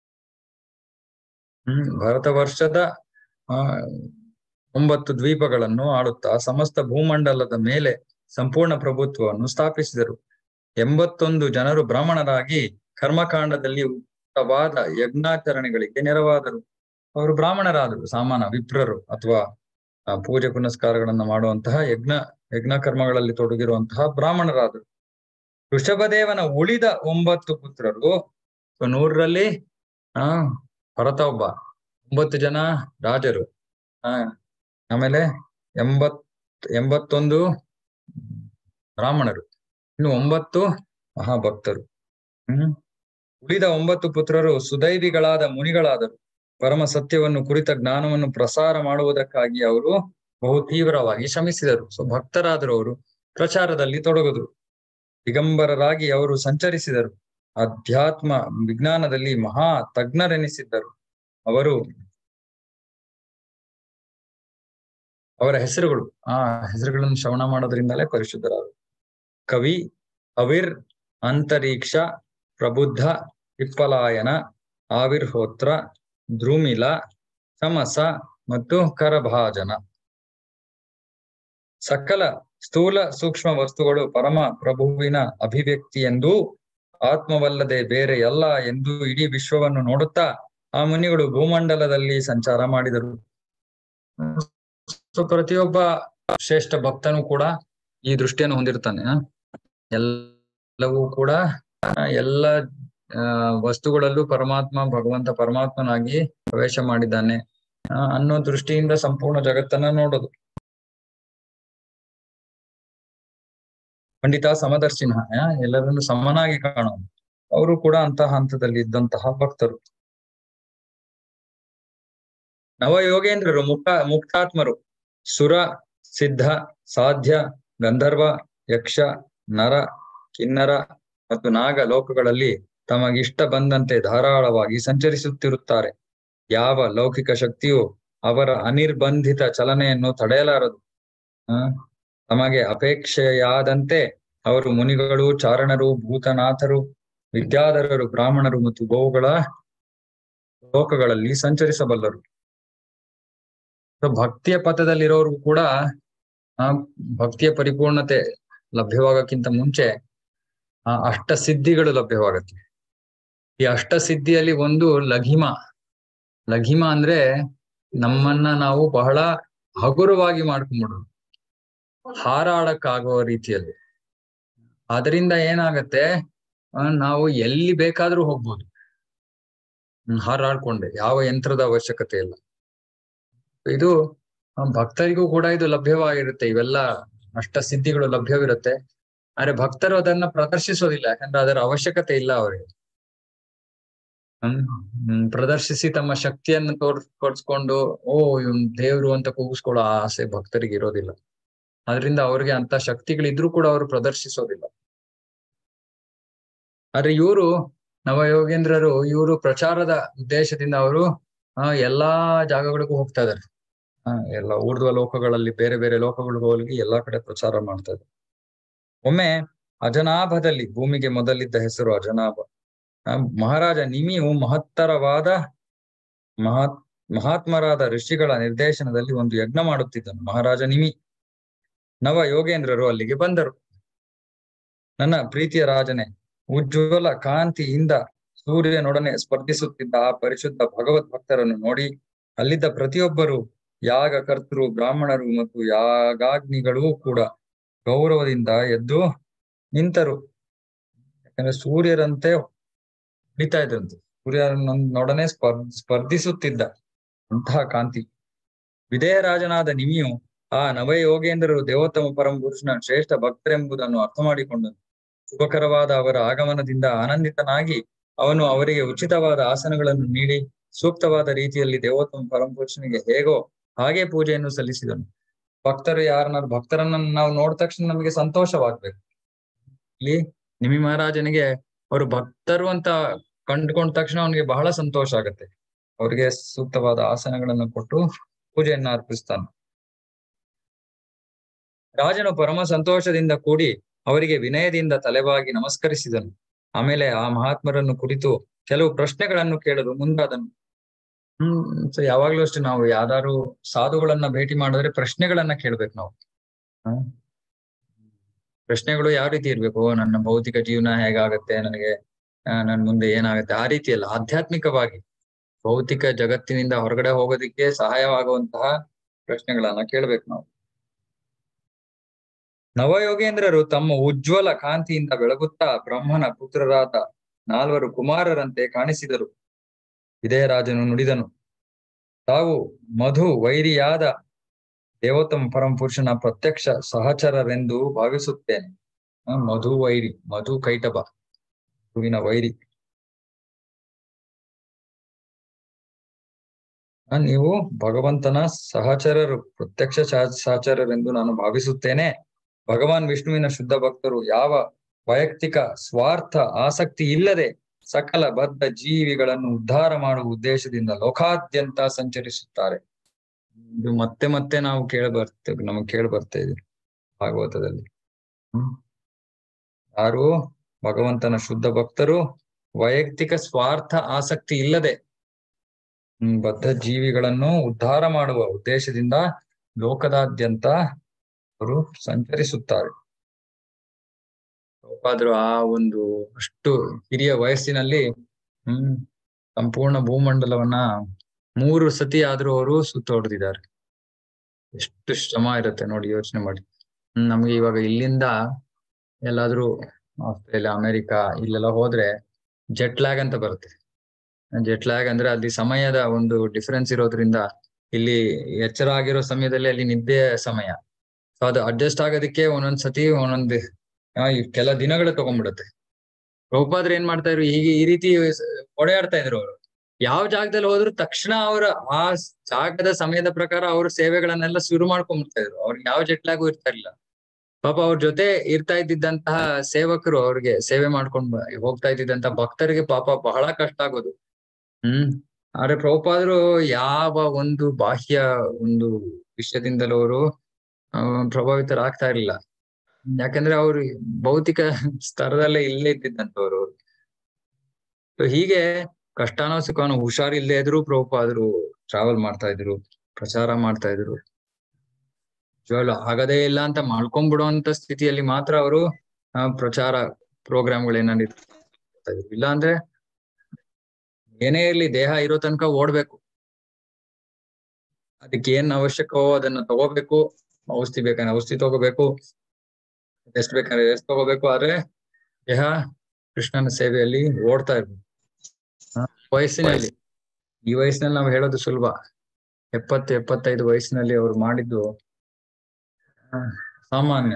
A: ಹ್ಮ್ ಭಾರತ ವರ್ಷದ ಆ ಒಂಬತ್ತು ದ್ವೀಪಗಳನ್ನು ಆಳುತ್ತಾ ಸಮಸ್ತ ಭೂಮಂಡಲದ ಮೇಲೆ ಸಂಪೂರ್ಣ ಪ್ರಭುತ್ವವನ್ನು ಸ್ಥಾಪಿಸಿದರು ಎಂಬತ್ತೊಂದು ಜನರು ಬ್ರಾಹ್ಮಣರಾಗಿ ಕರ್ಮಕಾಂಡದಲ್ಲಿ ಉತ್ತವಾದ ಯಜ್ಞಾಚರಣೆಗಳಿಗೆ ನೆರವಾದರು ಅವರು ಬ್ರಾಹ್ಮಣರಾದರು ಸಾಮಾನ್ಯ ವಿಪ್ರರು ಅಥವಾ ಆ, ಪೂಜೆ ಪುನಸ್ಕಾರಗಳನ್ನ ಮಾಡುವಂತಹ ಯಜ್ಞ ಯಜ್ಞ ಕರ್ಮಗಳಲ್ಲಿ ತೊಡಗಿರುವಂತಹ ಬ್ರಾಹ್ಮಣರಾದರು ಋಷಭದೇವನ ಉಳಿದ ಒಂಬತ್ತು ಪುತ್ರರು ಸೊ ನೂರರಲ್ಲಿ ಆ ಭರತ ಒಬ್ಬ ಒಂಬತ್ತು ಜನ ರಾಜರು ಆ ಆಮೇಲೆ ಎಂಬತ್ ಎಂಬತ್ತೊಂದು ಬ್ರಾಹ್ಮಣರು ಇನ್ನು ಒಂಬತ್ತು ಮಹಾಭಕ್ತರು ಹ್ಮ್ ಉಳಿದ ಒಂಬತ್ತು ಪುತ್ರರು ಸುದೈವಿಗಳಾದ ಮುನಿಗಳಾದರು ಪರಮ ಸತ್ಯವನ್ನು ಕುರಿತ ಜ್ಞಾನವನ್ನು ಪ್ರಸಾರ ಮಾಡುವುದಕ್ಕಾಗಿ ಅವರು ಬಹು ತೀವ್ರವಾಗಿ ಶ್ರಮಿಸಿದರು ಸೊ ಭಕ್ತರಾದರು ಅವರು ಪ್ರಚಾರದಲ್ಲಿ ತೊಡಗುದರು ದಿಗಂಬರರಾಗಿ ಅವರು ಸಂಚರಿಸಿದರು ಅಧ್ಯಾತ್ಮ ವಿಜ್ಞಾನದಲ್ಲಿ ಮಹಾ ತಜ್ಞರೆನಿಸಿದ್ದರು ಅವರು ಅವರ ಹೆಸರುಗಳು ಆ ಹೆಸರುಗಳನ್ನು ಶ್ರವಣ ಮಾಡೋದ್ರಿಂದಲೇ ಪರಿಶುದ್ಧರಾದರು ಕವಿ ಅವಿರ್ ಅಂತರೀಕ್ಷ ಪ್ರಬುದ್ಧ ವಿಪ್ಪಲಾಯನ ಆವಿರ್ಹೋತ್ರ ದ್ರುಮಿಲ ಸಮಸ ಮತ್ತು ಕರಭಾಜನ ಸಕಲ ಸ್ಥೂಲ ಸೂಕ್ಷ್ಮ ವಸ್ತುಗಳು ಪರಮ ಪ್ರಭುವಿನ ಅಭಿವ್ಯಕ್ತಿ ಎಂದೂ ಆತ್ಮವಲ್ಲದೆ ಬೇರೆ ಎಲ್ಲ ಎಂದು ಇಡೀ ವಿಶ್ವವನ್ನು ನೋಡುತ್ತಾ ಆ ಮುನಿಗಳು ಭೂಮಂಡಲದಲ್ಲಿ ಸಂಚಾರ ಮಾಡಿದರು ಸೊ ಪ್ರತಿಯೊಬ್ಬ ಶ್ರೇಷ್ಠ ಭಕ್ತನು ಕೂಡ ಈ ದೃಷ್ಟಿಯನ್ನು ಹೊಂದಿರ್ತಾನೆ ಆ? ಎಲ್ಲವೂ ಕೂಡ ಆ, ಎಲ್ಲ ಆ, ವಸ್ತುಗಳಲ್ಲೂ ಪರಮಾತ್ಮ ಭಗವಂತ ಪರಮಾತ್ಮನಾಗಿ ಪ್ರವೇಶ ಮಾಡಿದ್ದಾನೆ ಆ, ಅನ್ನೋ ದೃಷ್ಟಿಯಿಂದ ಸಂಪೂರ್ಣ ಜಗತ್ತನ್ನ ನೋಡೋದು ಪಂಡಿತ ಸಮದರ್ಶಿನ ಆ, ಎಲ್ಲರನ್ನು ಸಮನಾಗಿ ಕಾಣೋದು ಅವರು ಕೂಡ ಅಂತಹ ಹಂತದಲ್ಲಿ ಇದ್ದಂತಹ ಭಕ್ತರು ನವಯೋಗೇಂದ್ರರು ಮುಕ್ತ ಮುಕ್ತಾತ್ಮರು ಸುರ ಸಿದ್ಧ ಸಾಧ್ಯ ಗಂಧರ್ವ ಯಕ್ಷ ನರ ಕಿನ್ನರ ಮತ್ತು ನಾಗ ಲೋಕಗಳಲ್ಲಿ ತಮಗಿಷ್ಟ ಬಂದಂತೆ ಧಾರಾಳವಾಗಿ ಸಂಚರಿಸುತ್ತಿರುತ್ತಾರೆ ಯಾವ ಲೌಕಿಕ ಶಕ್ತಿಯು ಅವರ ಅನಿರ್ಬಂಧಿತ ಚಲನೆಯನ್ನು ತಡೆಯಲಾರದು ಆ ತಮಗೆ ಅಪೇಕ್ಷೆಯಾದಂತೆ ಅವರು ಮುನಿಗಳು ಚಾರಣರು ಭೂತನಾಥರು ವಿದ್ಯಾಧರರು ಬ್ರಾಹ್ಮಣರು ಮತ್ತು ಗೋವುಗಳ ಲೋಕಗಳಲ್ಲಿ ಸಂಚರಿಸಬಲ್ಲರು ಸೊ ಭಕ್ತಿಯ ಪಥದಲ್ಲಿರೋರ್ಗೂ ಕೂಡ ಆ ಭಕ್ತಿಯ ಪರಿಪೂರ್ಣತೆ ಲಭ್ಯವಾಗಕ್ಕಿಂತ ಮುಂಚೆ ಆ ಅಷ್ಟ ಸಿದ್ಧಿಗಳು ಲಭ್ಯವಾಗತ್ತೆ ಈ ಅಷ್ಟ ಸಿದ್ಧಿಯಲ್ಲಿ ಒಂದು ಲಘಿಮ ಲಘಿಮ ಅಂದ್ರೆ ನಮ್ಮನ್ನ ನಾವು ಬಹಳ ಹಗುರವಾಗಿ ಮಾಡ್ಕೊಂಡ್ಬಿಡೋದು ಹಾರಾಡಕ್ಕಾಗುವ ರೀತಿಯಲ್ಲಿ ಅದರಿಂದ ಏನಾಗತ್ತೆ ಆ, ನಾವು ಎಲ್ಲಿ ಬೇಕಾದ್ರೂ ಹೋಗ್ಬೋದು ಹ್ಮ್, ಹಾರಾಡ್ಕೊಂಡೆ ಯಾವ ಯಂತ್ರದ ಅವಶ್ಯಕತೆ ಇಲ್ಲ ಇದು ಆ, ಭಕ್ತರಿಗೂ ಕೂಡ ಇದು ಲಭ್ಯವಾಗಿರುತ್ತೆ ಇವೆಲ್ಲ ಅಷ್ಟ ಸಿದ್ಧಿಗಳು ಲಭ್ಯವಿರುತ್ತೆ ಆದ್ರೆ ಭಕ್ತರು ಅದನ್ನ ಪ್ರದರ್ಶಿಸೋದಿಲ್ಲ ಯಾಕಂದ್ರೆ ಅದರ ಅವಶ್ಯಕತೆ ಇಲ್ಲ ಅವರಿಗೆ ಹ್ಮ್ ಹ್ಮ್, ಪ್ರದರ್ಶಿಸಿ ತಮ್ಮ ಶಕ್ತಿಯನ್ನು ತೋರ್ ತೋರ್ಸ್ಕೊಂಡು ಓ ಇವ್ನ್ ದೇವ್ರು ಅಂತ ಕೂಗಿಸ್ಕೊಳ್ಳೋ ಆಸೆ ಭಕ್ತರಿಗೆ ಇರೋದಿಲ್ಲ ಅದರಿಂದ ಅವ್ರಿಗೆ ಅಂತ ಶಕ್ತಿಗಳಿದ್ರೂ ಕೂಡ ಅವರು ಪ್ರದರ್ಶಿಸೋದಿಲ್ಲ ಆದ್ರೆ ಇವರು ನವಯೋಗೇಂದ್ರರು ಇವರು ಪ್ರಚಾರದ ಉದ್ದೇಶದಿಂದ ಅವರು ಆ ಎಲ್ಲಾ ಜಾಗಗಳಿಗೂ ಹೋಗ್ತಾ ಇದಾರೆ ಆ ಎಲ್ಲ ಊರ್ಧ್ವ ಲೋಕಗಳಲ್ಲಿ ಬೇರೆ ಬೇರೆ ಲೋಕಗಳಿಗೂ ಹೋಗಿ ಎಲ್ಲಾ ಕಡೆ ಪ್ರಚಾರ ಮಾಡ್ತಾ ಇದ್ದಾರೆ ಒಮ್ಮೆ ಅಜನಾಭದಲ್ಲಿ ಭೂಮಿಗೆ ಮೊದಲಿದ್ದ ಹೆಸರು ಅಜನಾಭ ಆ ಮಹಾರಾಜ ನಿಮಿಯು ಮಹತ್ತರವಾದ ಮಹಾತ್ ಮಹಾತ್ಮರಾದ ಋಷಿಗಳ ನಿರ್ದೇಶನದಲ್ಲಿ ಒಂದು ಯಜ್ಞ ಮಾಡುತ್ತಿದ್ದನು ಮಹಾರಾಜ ನಿಮಿ ನವ ಯೋಗೇಂದ್ರರು ಅಲ್ಲಿಗೆ ಬಂದರು ನನ್ನ ಪ್ರೀತಿಯ ರಾಜನೇ ಉಜ್ವಲ ಕಾಂತಿಯಿಂದ ಸೂರ್ಯನೊಡನೆ ಸ್ಪರ್ಧಿಸುತ್ತಿದ್ದ ಆ ಪರಿಶುದ್ಧ ಭಗವದ್ ಭಕ್ತರನ್ನು ನೋಡಿ ಅಲ್ಲಿದ್ದ ಪ್ರತಿಯೊಬ್ಬರು ಯಾಗಕರ್ತರು ಬ್ರಾಹ್ಮಣರು ಮತ್ತು ಯಾಗಾಗ್ನಿಗಳೂ ಕೂಡ ಗೌರವದಿಂದ ಎದ್ದು ನಿಂತರು ಯಾಕಂದ್ರೆ ಸೂರ್ಯರಂತೆ ಹೊಡಿತಾ ಇದ್ರಂತೆ ಸೂರ್ಯನೊಡನೆ ಸ್ಪರ್ ಸ್ಪರ್ಧಿಸುತ್ತಿದ್ದ ಅಂತಹ ಕಾಂತಿ ವಿದೇಹರಾಜನಾದ ನಿಮಿಯು ಆ ನವಯೋಗೇಂದ್ರರು ದೇವೋತ್ತಮ ಪರಮ ಪುರುಷನ ಶ್ರೇಷ್ಠ ಭಕ್ತರೆಂಬುದನ್ನು ಅರ್ಥ ಮಾಡಿಕೊಂಡನು ಶುಭಕರವಾದ ಅವರ ಆಗಮನದಿಂದ ಆನಂದಿತನಾಗಿ ಅವನು ಅವರಿಗೆ ಉಚಿತವಾದ ಆಸನಗಳನ್ನು ನೀಡಿ ಸೂಕ್ತವಾದ ರೀತಿಯಲ್ಲಿ ದೇವೋತ್ತಮ ಪರಮ ಪುರುಷನಿಗೆ ಹೇಗೋ ಹಾಗೆ ಪೂಜೆಯನ್ನು ಸಲ್ಲಿಸಿದನು ಭಕ್ತರು ಯಾರನ್ನಾರು ಭಕ್ತರನ್ನ ನಾವು ನೋಡಿದ ತಕ್ಷಣ ನಮಗೆ ಸಂತೋಷವಾಗ್ಬೇಕು ಇಲ್ಲಿ ನಿಮಿ ಮಹಾರಾಜನಿಗೆ ಅವರು ಭಕ್ತರು ಅಂತ ಕಂಡುಕೊಂಡ ತಕ್ಷಣ ಅವನಿಗೆ ಬಹಳ ಸಂತೋಷ ಆಗತ್ತೆ ಅವರಿಗೆ ಸೂಕ್ತವಾದ ಆಸನಗಳನ್ನು ಕೊಟ್ಟು ಪೂಜೆಯನ್ನ ಅರ್ಪಿಸ್ತಾನೆ ರಾಜನು ಪರಮ ಸಂತೋಷದಿಂದ ಕೂಡಿ ಅವರಿಗೆ ವಿನಯದಿಂದ ತಲೆಬಾಗಿ ನಮಸ್ಕರಿಸಿದನು ಆಮೇಲೆ ಆ ಮಹಾತ್ಮರನ್ನು ಕುರಿತು ಕೆಲವು ಪ್ರಶ್ನೆಗಳನ್ನು ಕೇಳಲು ಮುಂದಾದನು ಹ್ಮ್ ಸೊ ಯಾವಾಗ್ಲೂ ಅಷ್ಟೇ ನಾವು ಯಾವ್ದಾದ್ರು ಸಾಧುಗಳನ್ನ ಭೇಟಿ ಮಾಡಿದ್ರೆ ಪ್ರಶ್ನೆಗಳನ್ನ ಕೇಳ್ಬೇಕು ನಾವು ಹ್ಮ್ ಪ್ರಶ್ನೆಗಳು ಯಾವ ರೀತಿ ಇರ್ಬೇಕು ಓ, ನನ್ನ ಭೌತಿಕ ಜೀವನ ಹೇಗಾಗತ್ತೆ ನನಗೆ ಆ, ನನ್ ಮುಂದೆ ಏನಾಗತ್ತೆ ಆ ರೀತಿ ಅಲ್ಲ ಆಧ್ಯಾತ್ಮಿಕವಾಗಿ ಭೌತಿಕ ಜಗತ್ತಿನಿಂದ ಹೊರಗಡೆ ಹೋಗೋದಿಕ್ಕೆ ಸಹಾಯವಾಗುವಂತಹ ಪ್ರಶ್ನೆಗಳನ್ನ ಕೇಳ್ಬೇಕು ನಾವು ನವಯೋಗೇಂದ್ರರು ತಮ್ಮ ಉಜ್ವಲ ಕಾಂತಿಯಿಂದ ಬೆಳಗುತ್ತಾ ಬ್ರಹ್ಮನ ಪುತ್ರರಾದ ನಾಲ್ವರು ಕುಮಾರರಂತೆ ಕಾಣಿಸಿದರು ವಿದಯರಾಜನು ನುಡಿದನು ತಾವು ಮಧು ವೈರಿಯಾದ ದೇವೋತ್ತಮ ಪರಮಪುರುಷನ ಪ್ರತ್ಯಕ್ಷ ಸಹಚರರೆಂದು ಭಾವಿಸುತ್ತೇನೆ ಆ, ಮಧು ವೈರಿ ಮಧು ಕೈಟಭ ಹೂವಿನ ವೈರಿ ಆ, ನೀವು ಭಗವಂತನ ಸಹಚರರು ಪ್ರತ್ಯಕ್ಷ ಸಹ- ಸಹಚರರೆಂದು ನಾನು ಭಾವಿಸುತ್ತೇನೆ ಭಗವಾನ್ ವಿಷ್ಣುವಿನ ಶುದ್ಧ ಭಕ್ತರು ಯಾವ ವೈಯಕ್ತಿಕ ಸ್ವಾರ್ಥ ಆಸಕ್ತಿ ಇಲ್ಲದೆ ಸಕಲ ಬದ್ಧ ಜೀವಿಗಳನ್ನು ಉದ್ಧಾರ ಮಾಡುವ ಉದ್ದೇಶದಿಂದ ಲೋಕಾದ್ಯಂತ ಸಂಚರಿಸುತ್ತಾರೆ ಇದು ಮತ್ತೆ ಮತ್ತೆ ನಾವು ಕೇಳ ಬರ್ತೇವೆ ನಮಗೆ ಕೇಳಿ ಬರ್ತಾ ಇದೆ ಭಾಗವತದಲ್ಲಿ ಹ್ಮ್ ಯಾರು ಭಗವಂತನ ಶುದ್ಧ ಭಕ್ತರು ವೈಯಕ್ತಿಕ ಸ್ವಾರ್ಥ ಆಸಕ್ತಿ ಇಲ್ಲದೆ ಹ್ಮ್ ಬದ್ಧ ಜೀವಿಗಳನ್ನು ಉದ್ಧಾರ ಮಾಡುವ ಉದ್ದೇಶದಿಂದ ಲೋಕದಾದ್ಯಂತ ಅವರು ಸಂಚರಿಸುತ್ತಾರೆ ಆದ್ರೂ ಆ ಒಂದು ಅಷ್ಟು ಹಿರಿಯ ವಯಸ್ಸಿನಲ್ಲಿ ಹ್ಮ್ ಸಂಪೂರ್ಣ ಭೂಮಂಡಲವನ್ನ ಮೂರು ಸತಿ ಆದ್ರೂ ಅವರು ಸುತ್ತ ಹೊಡೆದಿದ್ದಾರೆ ಎಷ್ಟು ಶ್ರಮ ಇರುತ್ತೆ ನೋಡಿ ಯೋಚನೆ ಮಾಡಿ ಹ್ಮ್ ನಮ್ಗೆ ಇವಾಗ ಇಲ್ಲಿಂದ ಎಲ್ಲಾದ್ರೂ ಆಸ್ಟ್ರೇಲಿಯಾ ಅಮೆರಿಕ ಇಲ್ಲೆಲ್ಲ ಹೋದ್ರೆ ಜೆಟ್ ಲ್ಯಾಗ್ ಅಂತ ಬರುತ್ತೆ ಜೆಟ್ ಲ್ಯಾಗ್ ಅಂದ್ರೆ ಅಲ್ಲಿ ಸಮಯದ ಒಂದು ಡಿಫರೆನ್ಸ್ ಇರೋದ್ರಿಂದ ಇಲ್ಲಿ ಎಚ್ಚರ ಆಗಿರೋ ಸಮಯದಲ್ಲಿ ಅಲ್ಲಿ ನಿದ್ದೆ ಸಮಯ ಸೊ ಅದು ಅಡ್ಜಸ್ಟ್ ಆಗೋದಕ್ಕೆ ಒಂದೊಂದ್ ಸತಿ ಒಂದೊಂದು ಆ, ಈ ಕೆಲ ದಿನಗಳು ತಗೊಂಡ್ಬಿಡುತ್ತೆ ಪ್ರಭುಪಾದ್ರು ಏನ್ ಮಾಡ್ತಾ ಇದ್ರು ಹೀಗೆ ಈ ರೀತಿ ಸ- ಓಡಾಡ್ತಾ ಇದ್ರು ಅವರು ಯಾವ ಜಾಗದಲ್ಲಿ ಹೋದ್ರು ತಕ್ಷಣ ಅವರ ಆ ಸ್- ಜಾಗದ ಸಮಯದ ಪ್ರಕಾರ ಅವರು ಸೇವೆಗಳನ್ನೆಲ್ಲ ಶುರು ಮಾಡ್ಕೊಂಡ್ಬಿಡ್ತಾ ಇದ್ರು ಅವ್ರಿಗೆ ಯಾವ ಜೆಟ್ಲಾಗೂ ಇರ್ತಾ ಇರ್ಲಿಲ್ಲ ಪಾಪ ಅವ್ರ ಜೊತೆ ಇರ್ತಾ ಇದ್ದಿದ್ದಂತಹ ಸೇವಕರು ಅವ್ರಿಗೆ ಸೇವೆ ಮಾಡ್ಕೊಂಡ್ ಬ- ಹೋಗ್ತಾ ಇದ್ದಿದ್ದಂತಹ ಭಕ್ತರಿಗೆ ಪಾಪ ಬಹಳ ಕಷ್ಟ ಆಗೋದು ಹ್ಮ್ ಆದ್ರೆ ಪ್ರಭುಪಾದ್ರು ಯಾವ ಒಂದು ಬಾಹ್ಯ ಒಂದು ವಿಷಯದಿಂದಲೂ ಅವರು ಆ, ಪ್ರಭಾವಿತರಾಗ್ತಾ ಇರ್ಲಿಲ್ಲ ಯಾಕಂದ್ರೆ ಅವ್ರು ಭೌತಿಕ ಸ್ತರದಲ್ಲೇ ಇಲ್ಲೇ ಇದ್ದಿದ್ದಂತವ್ರು So ಹೀಗೆ ಕಷ್ಟನೋ ಸುಖನೋ ಹುಷಾರಿಲ್ಲದೆ ಇದ್ರು ಪ್ರಭುಪಾದ್ರು ಟ್ರಾವೆಲ್ ಮಾಡ್ತಾ ಇದ್ರು ಪ್ರಚಾರ ಮಾಡ್ತಾ ಇದ್ರು ನಿಜವಾಗ್ಲೂ ಆಗದೇ ಇಲ್ಲ ಅಂತ ಮಾಡ್ಕೊಂಡ್ಬಿಡುವಂತ ಸ್ಥಿತಿಯಲ್ಲಿ ಮಾತ್ರ ಅವರು ಪ್ರಚಾರ ಪ್ರೋಗ್ರಾಮ್ಗಳೇನಾದ್ರು ಇರ್ತಾ ಇದ್ರು ಇಲ್ಲ ಅಂದ್ರೆ ಏನೇ ಇರ್ಲಿ ದೇಹ ಇರೋ ತನಕ ಓಡ್ಬೇಕು ಅದಕ್ಕೆ ಏನ್ ಅವಶ್ಯಕವೋ ಅದನ್ನ ತಗೋಬೇಕು ಔಷಧಿ ಬೇಕಂದ್ರೆ ಔಷಧಿ ತಗೋಬೇಕು ಎಷ್ಟ್ ಬೇಕಂದ್ರೆ ಎಷ್ಟ್ ತಗೋಬೇಕು ಆದ್ರೆ ದೇಹ ಕೃಷ್ಣನ ಸೇವೆಯಲ್ಲಿ ಓಡ್ತಾ ಇರ್ಬೇಕು ಹ, ವಯಸ್ಸಿನಲ್ಲಿ ಈ ವಯಸ್ಸಿನಲ್ಲಿ ನಾವು ಹೇಳೋದು ಸುಲಭ ಎಪ್ಪತ್ತು ಎಪ್ಪತ್ತೈದು ವಯಸ್ಸಿನಲ್ಲಿ ಅವ್ರು ಮಾಡಿದ್ದು ಹ, ಸಾಮಾನ್ಯ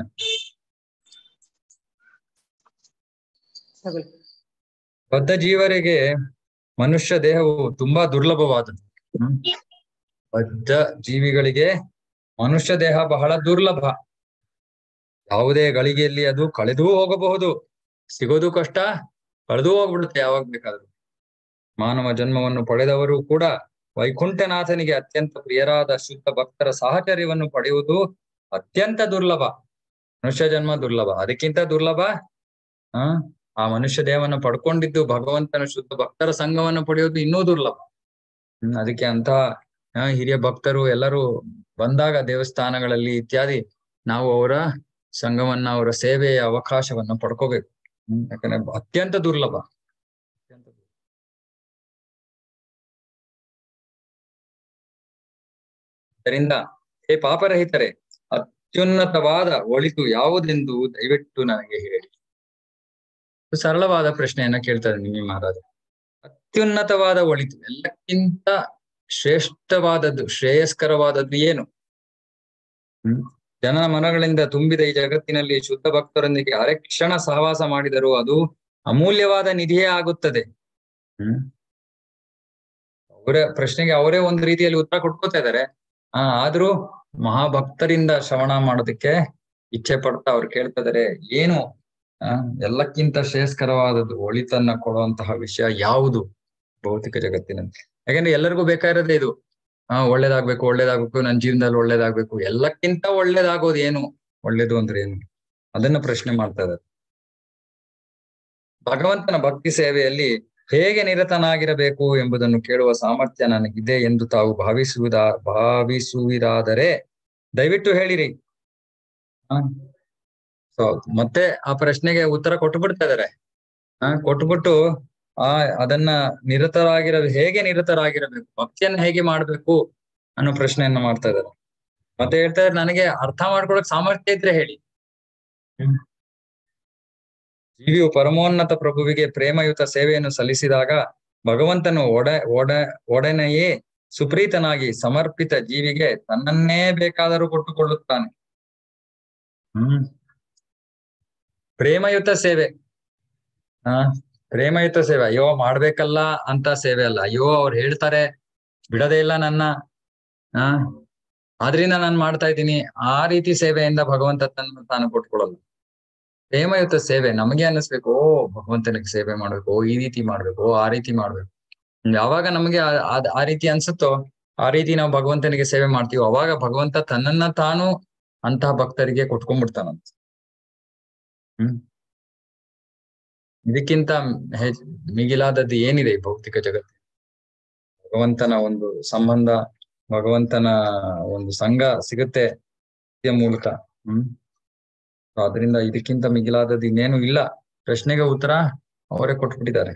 A: ಬದ್ಧ ಜೀವರಿಗೆ ಮನುಷ್ಯ ದೇಹವು ತುಂಬಾ ದುರ್ಲಭವಾದದ್ದು ಹ್ಮ್ ಬದ್ಧ ಜೀವಿಗಳಿಗೆ ಮನುಷ್ಯ ದೇಹ ಬಹಳ ದುರ್ಲಭ ಯಾವುದೇ ಗಳಿಗೆಯಲ್ಲಿ ಅದು ಕಳೆದೂ ಹೋಗಬಹುದು ಸಿಗೋದು ಕಷ್ಟ ಕಳೆದೂ ಹೋಗ್ಬಿಡುತ್ತೆ ಯಾವಾಗ ಬೇಕಾದ್ರೂ ಮಾನವ ಜನ್ಮವನ್ನು ಪಡೆದವರು ಕೂಡ ವೈಕುಂಠನಾಥನಿಗೆ ಅತ್ಯಂತ ಪ್ರಿಯರಾದ ಶುದ್ಧ ಭಕ್ತರ ಸಾಹಚರ್ಯವನ್ನು ಪಡೆಯುವುದು ಅತ್ಯಂತ ದುರ್ಲಭ ಮನುಷ್ಯ ಜನ್ಮ ದುರ್ಲಭ ಅದಕ್ಕಿಂತ ದುರ್ಲಭ ಆ ಆ ಮನುಷ್ಯ ದೇಹವನ್ನು ಪಡ್ಕೊಂಡಿದ್ದು ಭಗವಂತನ ಶುದ್ಧ ಭಕ್ತರ ಸಂಘವನ್ನು ಪಡೆಯೋದು ಇನ್ನೂ ದುರ್ಲಭ ಹ್ಮ್ ಅದಕ್ಕೆ ಅಂತ ಆ, ಹಿರಿಯ ಭಕ್ತರು ಎಲ್ಲರೂ ಬಂದಾಗ ದೇವಸ್ಥಾನಗಳಲ್ಲಿ ಇತ್ಯಾದಿ ನಾವು ಅವರ ಸಂಘವನ್ನ ಅವರ ಸೇವೆಯ ಅವಕಾಶವನ್ನ ಪಡ್ಕೋಬೇಕು ಹ್ಮ್ ಯಾಕಂದ್ರೆ ಅತ್ಯಂತ ದುರ್ಲಭ ಅತ್ಯಂತ ದುರ್ಲಭ. ಅದರಿಂದ ಹೇ ಪಾಪರಹಿತರೆ ಅತ್ಯುನ್ನತವಾದ ಒಳಿತು ಯಾವುದೆಂದು ದಯವಿಟ್ಟು ನನಗೆ ಹೇಳಿ ಇದು ಸರಳವಾದ ಪ್ರಶ್ನೆಯನ್ನ ಕೇಳ್ತಾರೆ ನಿಮಗೆ ಮಹಾರಾಜ ಅತ್ಯುನ್ನತವಾದ ಒಳಿತು ಎಲ್ಲಕ್ಕಿಂತ ಶ್ರೇಷ್ಠವಾದದ್ದು ಶ್ರೇಯಸ್ಕರವಾದದ್ದು ಏನು ಹ್ಮ್ ಜನನ ಮನಗಳಿಂದ ತುಂಬಿದ ಈ ಜಗತ್ತಿನಲ್ಲಿ ಶುದ್ಧ ಭಕ್ತರೊಂದಿಗೆ ಅರೆಕ್ಷಣ ಸಹವಾಸ ಮಾಡಿದರೂ ಅದು ಅಮೂಲ್ಯವಾದ ನಿಧಿಯೇ ಆಗುತ್ತದೆ ಹ್ಮ್ ಅವರ ಪ್ರಶ್ನೆಗೆ ಅವರೇ ಒಂದು ರೀತಿಯಲ್ಲಿ ಉತ್ತರ ಕೊಟ್ಕೋತಾ ಇದ್ದಾರೆ ಆ ಆದ್ರೂ ಮಹಾಭಕ್ತರಿಂದ ಶ್ರವಣ ಮಾಡೋದಕ್ಕೆ ಇಚ್ಛೆ ಪಡ್ತಾ ಅವ್ರು ಕೇಳ್ತಾ ಇದಾರೆ ಏನು ಆ ಎಲ್ಲಕ್ಕಿಂತ ಶ್ರೇಯಸ್ಕರವಾದದ್ದು ಒಳಿತನ್ನ ಕೊಡುವಂತಹ ವಿಷಯ ಯಾವುದು ಭೌತಿಕ ಜಗತ್ತಿನಲ್ಲಿ ಯಾಕಂದ್ರೆ ಎಲ್ಲರಿಗೂ ಬೇಕಾಗಿರೋದೇ ಇದು ಆ ಒಳ್ಳೇದಾಗ್ಬೇಕು ಒಳ್ಳೇದಾಗ್ಬೇಕು ನನ್ನ ಜೀವನದಲ್ಲಿ ಒಳ್ಳೇದಾಗ್ಬೇಕು ಎಲ್ಲಕ್ಕಿಂತ ಒಳ್ಳೇದಾಗೋದು ಏನು ಒಳ್ಳೇದು ಅಂದ್ರೆ ಏನು ಅದನ್ನ ಪ್ರಶ್ನೆ ಮಾಡ್ತಾ ಇದ್ದಾರೆ ಭಗವಂತನ ಭಕ್ತಿ ಸೇವೆಯಲ್ಲಿ ಹೇಗೆ ನಿರತನಾಗಿರಬೇಕು ಎಂಬುದನ್ನು ಕೇಳುವ ಸಾಮರ್ಥ್ಯ ನನಗಿದೆ ಎಂದು ತಾವು ಭಾವಿಸುವುದ ಭಾವಿಸುವಿರಾದರೆ ದಯವಿಟ್ಟು ಹೇಳಿರಿ ಹ ಸೊ ಮತ್ತೆ ಆ ಪ್ರಶ್ನೆಗೆ ಉತ್ತರ ಕೊಟ್ಟು ಬಿಡ್ತಾ ಇದಾರೆ ಹ ಕೊಟ್ಬಿಟ್ಟು ಆ ಅದನ್ನ ನಿರತರಾಗಿರ ಹೇಗೆ ನಿರತರಾಗಿರಬೇಕು ಭಕ್ತಿಯನ್ನ ಹೇಗೆ ಮಾಡ್ಬೇಕು ಅನ್ನೋ ಪ್ರಶ್ನೆಯನ್ನ ಮಾಡ್ತಾ ಇದ್ದಾರೆ ಮತ್ತೆ ಹೇಳ್ತಾ ಇದ್ದಾರೆ ನನಗೆ ಅರ್ಥ ಮಾಡ್ಕೊಳಕ್ ಸಾಮರ್ಥ್ಯ ಇದ್ರೆ ಹೇಳಿ ಹ್ಮ್. ಜೀವಿಯು ಪರಮೋನ್ನತ ಪ್ರಭುವಿಗೆ ಪ್ರೇಮಯುತ ಸೇವೆಯನ್ನು ಸಲ್ಲಿಸಿದಾಗ ಭಗವಂತನು ಒಡ ಒಡ ಒಡನೆಯೇ ಸುಪ್ರೀತನಾಗಿ ಸಮರ್ಪಿತ ಜೀವಿಗೆ ತನ್ನನ್ನೇ ಬೇಕಾದರೂ ಕೊಟ್ಟುಕೊಳ್ಳುತ್ತಾನೆ ಹ್ಮ್ ಪ್ರೇಮಯುತ ಸೇವೆ ಹಾ ಪ್ರೇಮಯುತ ಸೇವೆ ಅಯ್ಯೋ ಮಾಡ್ಬೇಕಲ್ಲ ಅಂತ ಸೇವೆ ಅಲ್ಲ ಅಯ್ಯೋ ಅವ್ರು ಹೇಳ್ತಾರೆ ಬಿಡದೇ ಇಲ್ಲ ನನ್ನ ಹಾ ಆದ್ರಿಂದ ನಾನು ಮಾಡ್ತಾ ಇದ್ದೀನಿ ಆ ರೀತಿ ಸೇವೆಯಿಂದ ಭಗವಂತ ತನ್ನ ತಾನು ಕೊಟ್ಕೊಳ್ಳಲ್ಲ ಪ್ರೇಮಯುತ ಸೇವೆ ನಮಗೆ ಅನ್ನಿಸ್ಬೇಕು ಓ ಭಗವಂತನಿಗೆ ಸೇವೆ ಮಾಡ್ಬೇಕು ಓ ಈ ರೀತಿ ಮಾಡ್ಬೇಕು ಓ ಆ ರೀತಿ ಮಾಡ್ಬೇಕು ಯಾವಾಗ ನಮಗೆ ಆ- ಆ- ಆ ರೀತಿ ಅನ್ಸುತ್ತೋ ಆ ರೀತಿ ನಾವು ಭಗವಂತನಿಗೆ ಸೇವೆ ಮಾಡ್ತೀವೋ ಅವಾಗ ಭಗವಂತ ತನ್ನನ್ನ ತಾನು ಅಂತಹ ಭಕ್ತರಿಗೆ ಕೊಟ್ಕೊಂಡ್ಬಿಡ್ತಾನಂತ ಹ್ಮ್ ಇದಕ್ಕಿಂತ ಹೆ- ಮಿಗಿಲಾದದ್ದು ಏನಿದೆ ಈ ಭೌತಿಕ ಜಗತ್ತು ಭಗವಂತನ ಒಂದು ಸಂಬಂಧ ಭಗವಂತನ ಒಂದು ಸಂಘ ಸಿಗುತ್ತೆ ಇದ್ರ ಮೂಲಕ ಹ್ಮ್ So ಅದರಿಂದ ಇದಕ್ಕಿಂತ ಮಿಗಿಲಾದದ್ದು ಇನ್ನೇನು ಇಲ್ಲ ಪ್ರಶ್ನೆಗೆ ಉತ್ತರ ಅವರೇ ಕೊಟ್ಬಿಟ್ಟಿದ್ದಾರೆ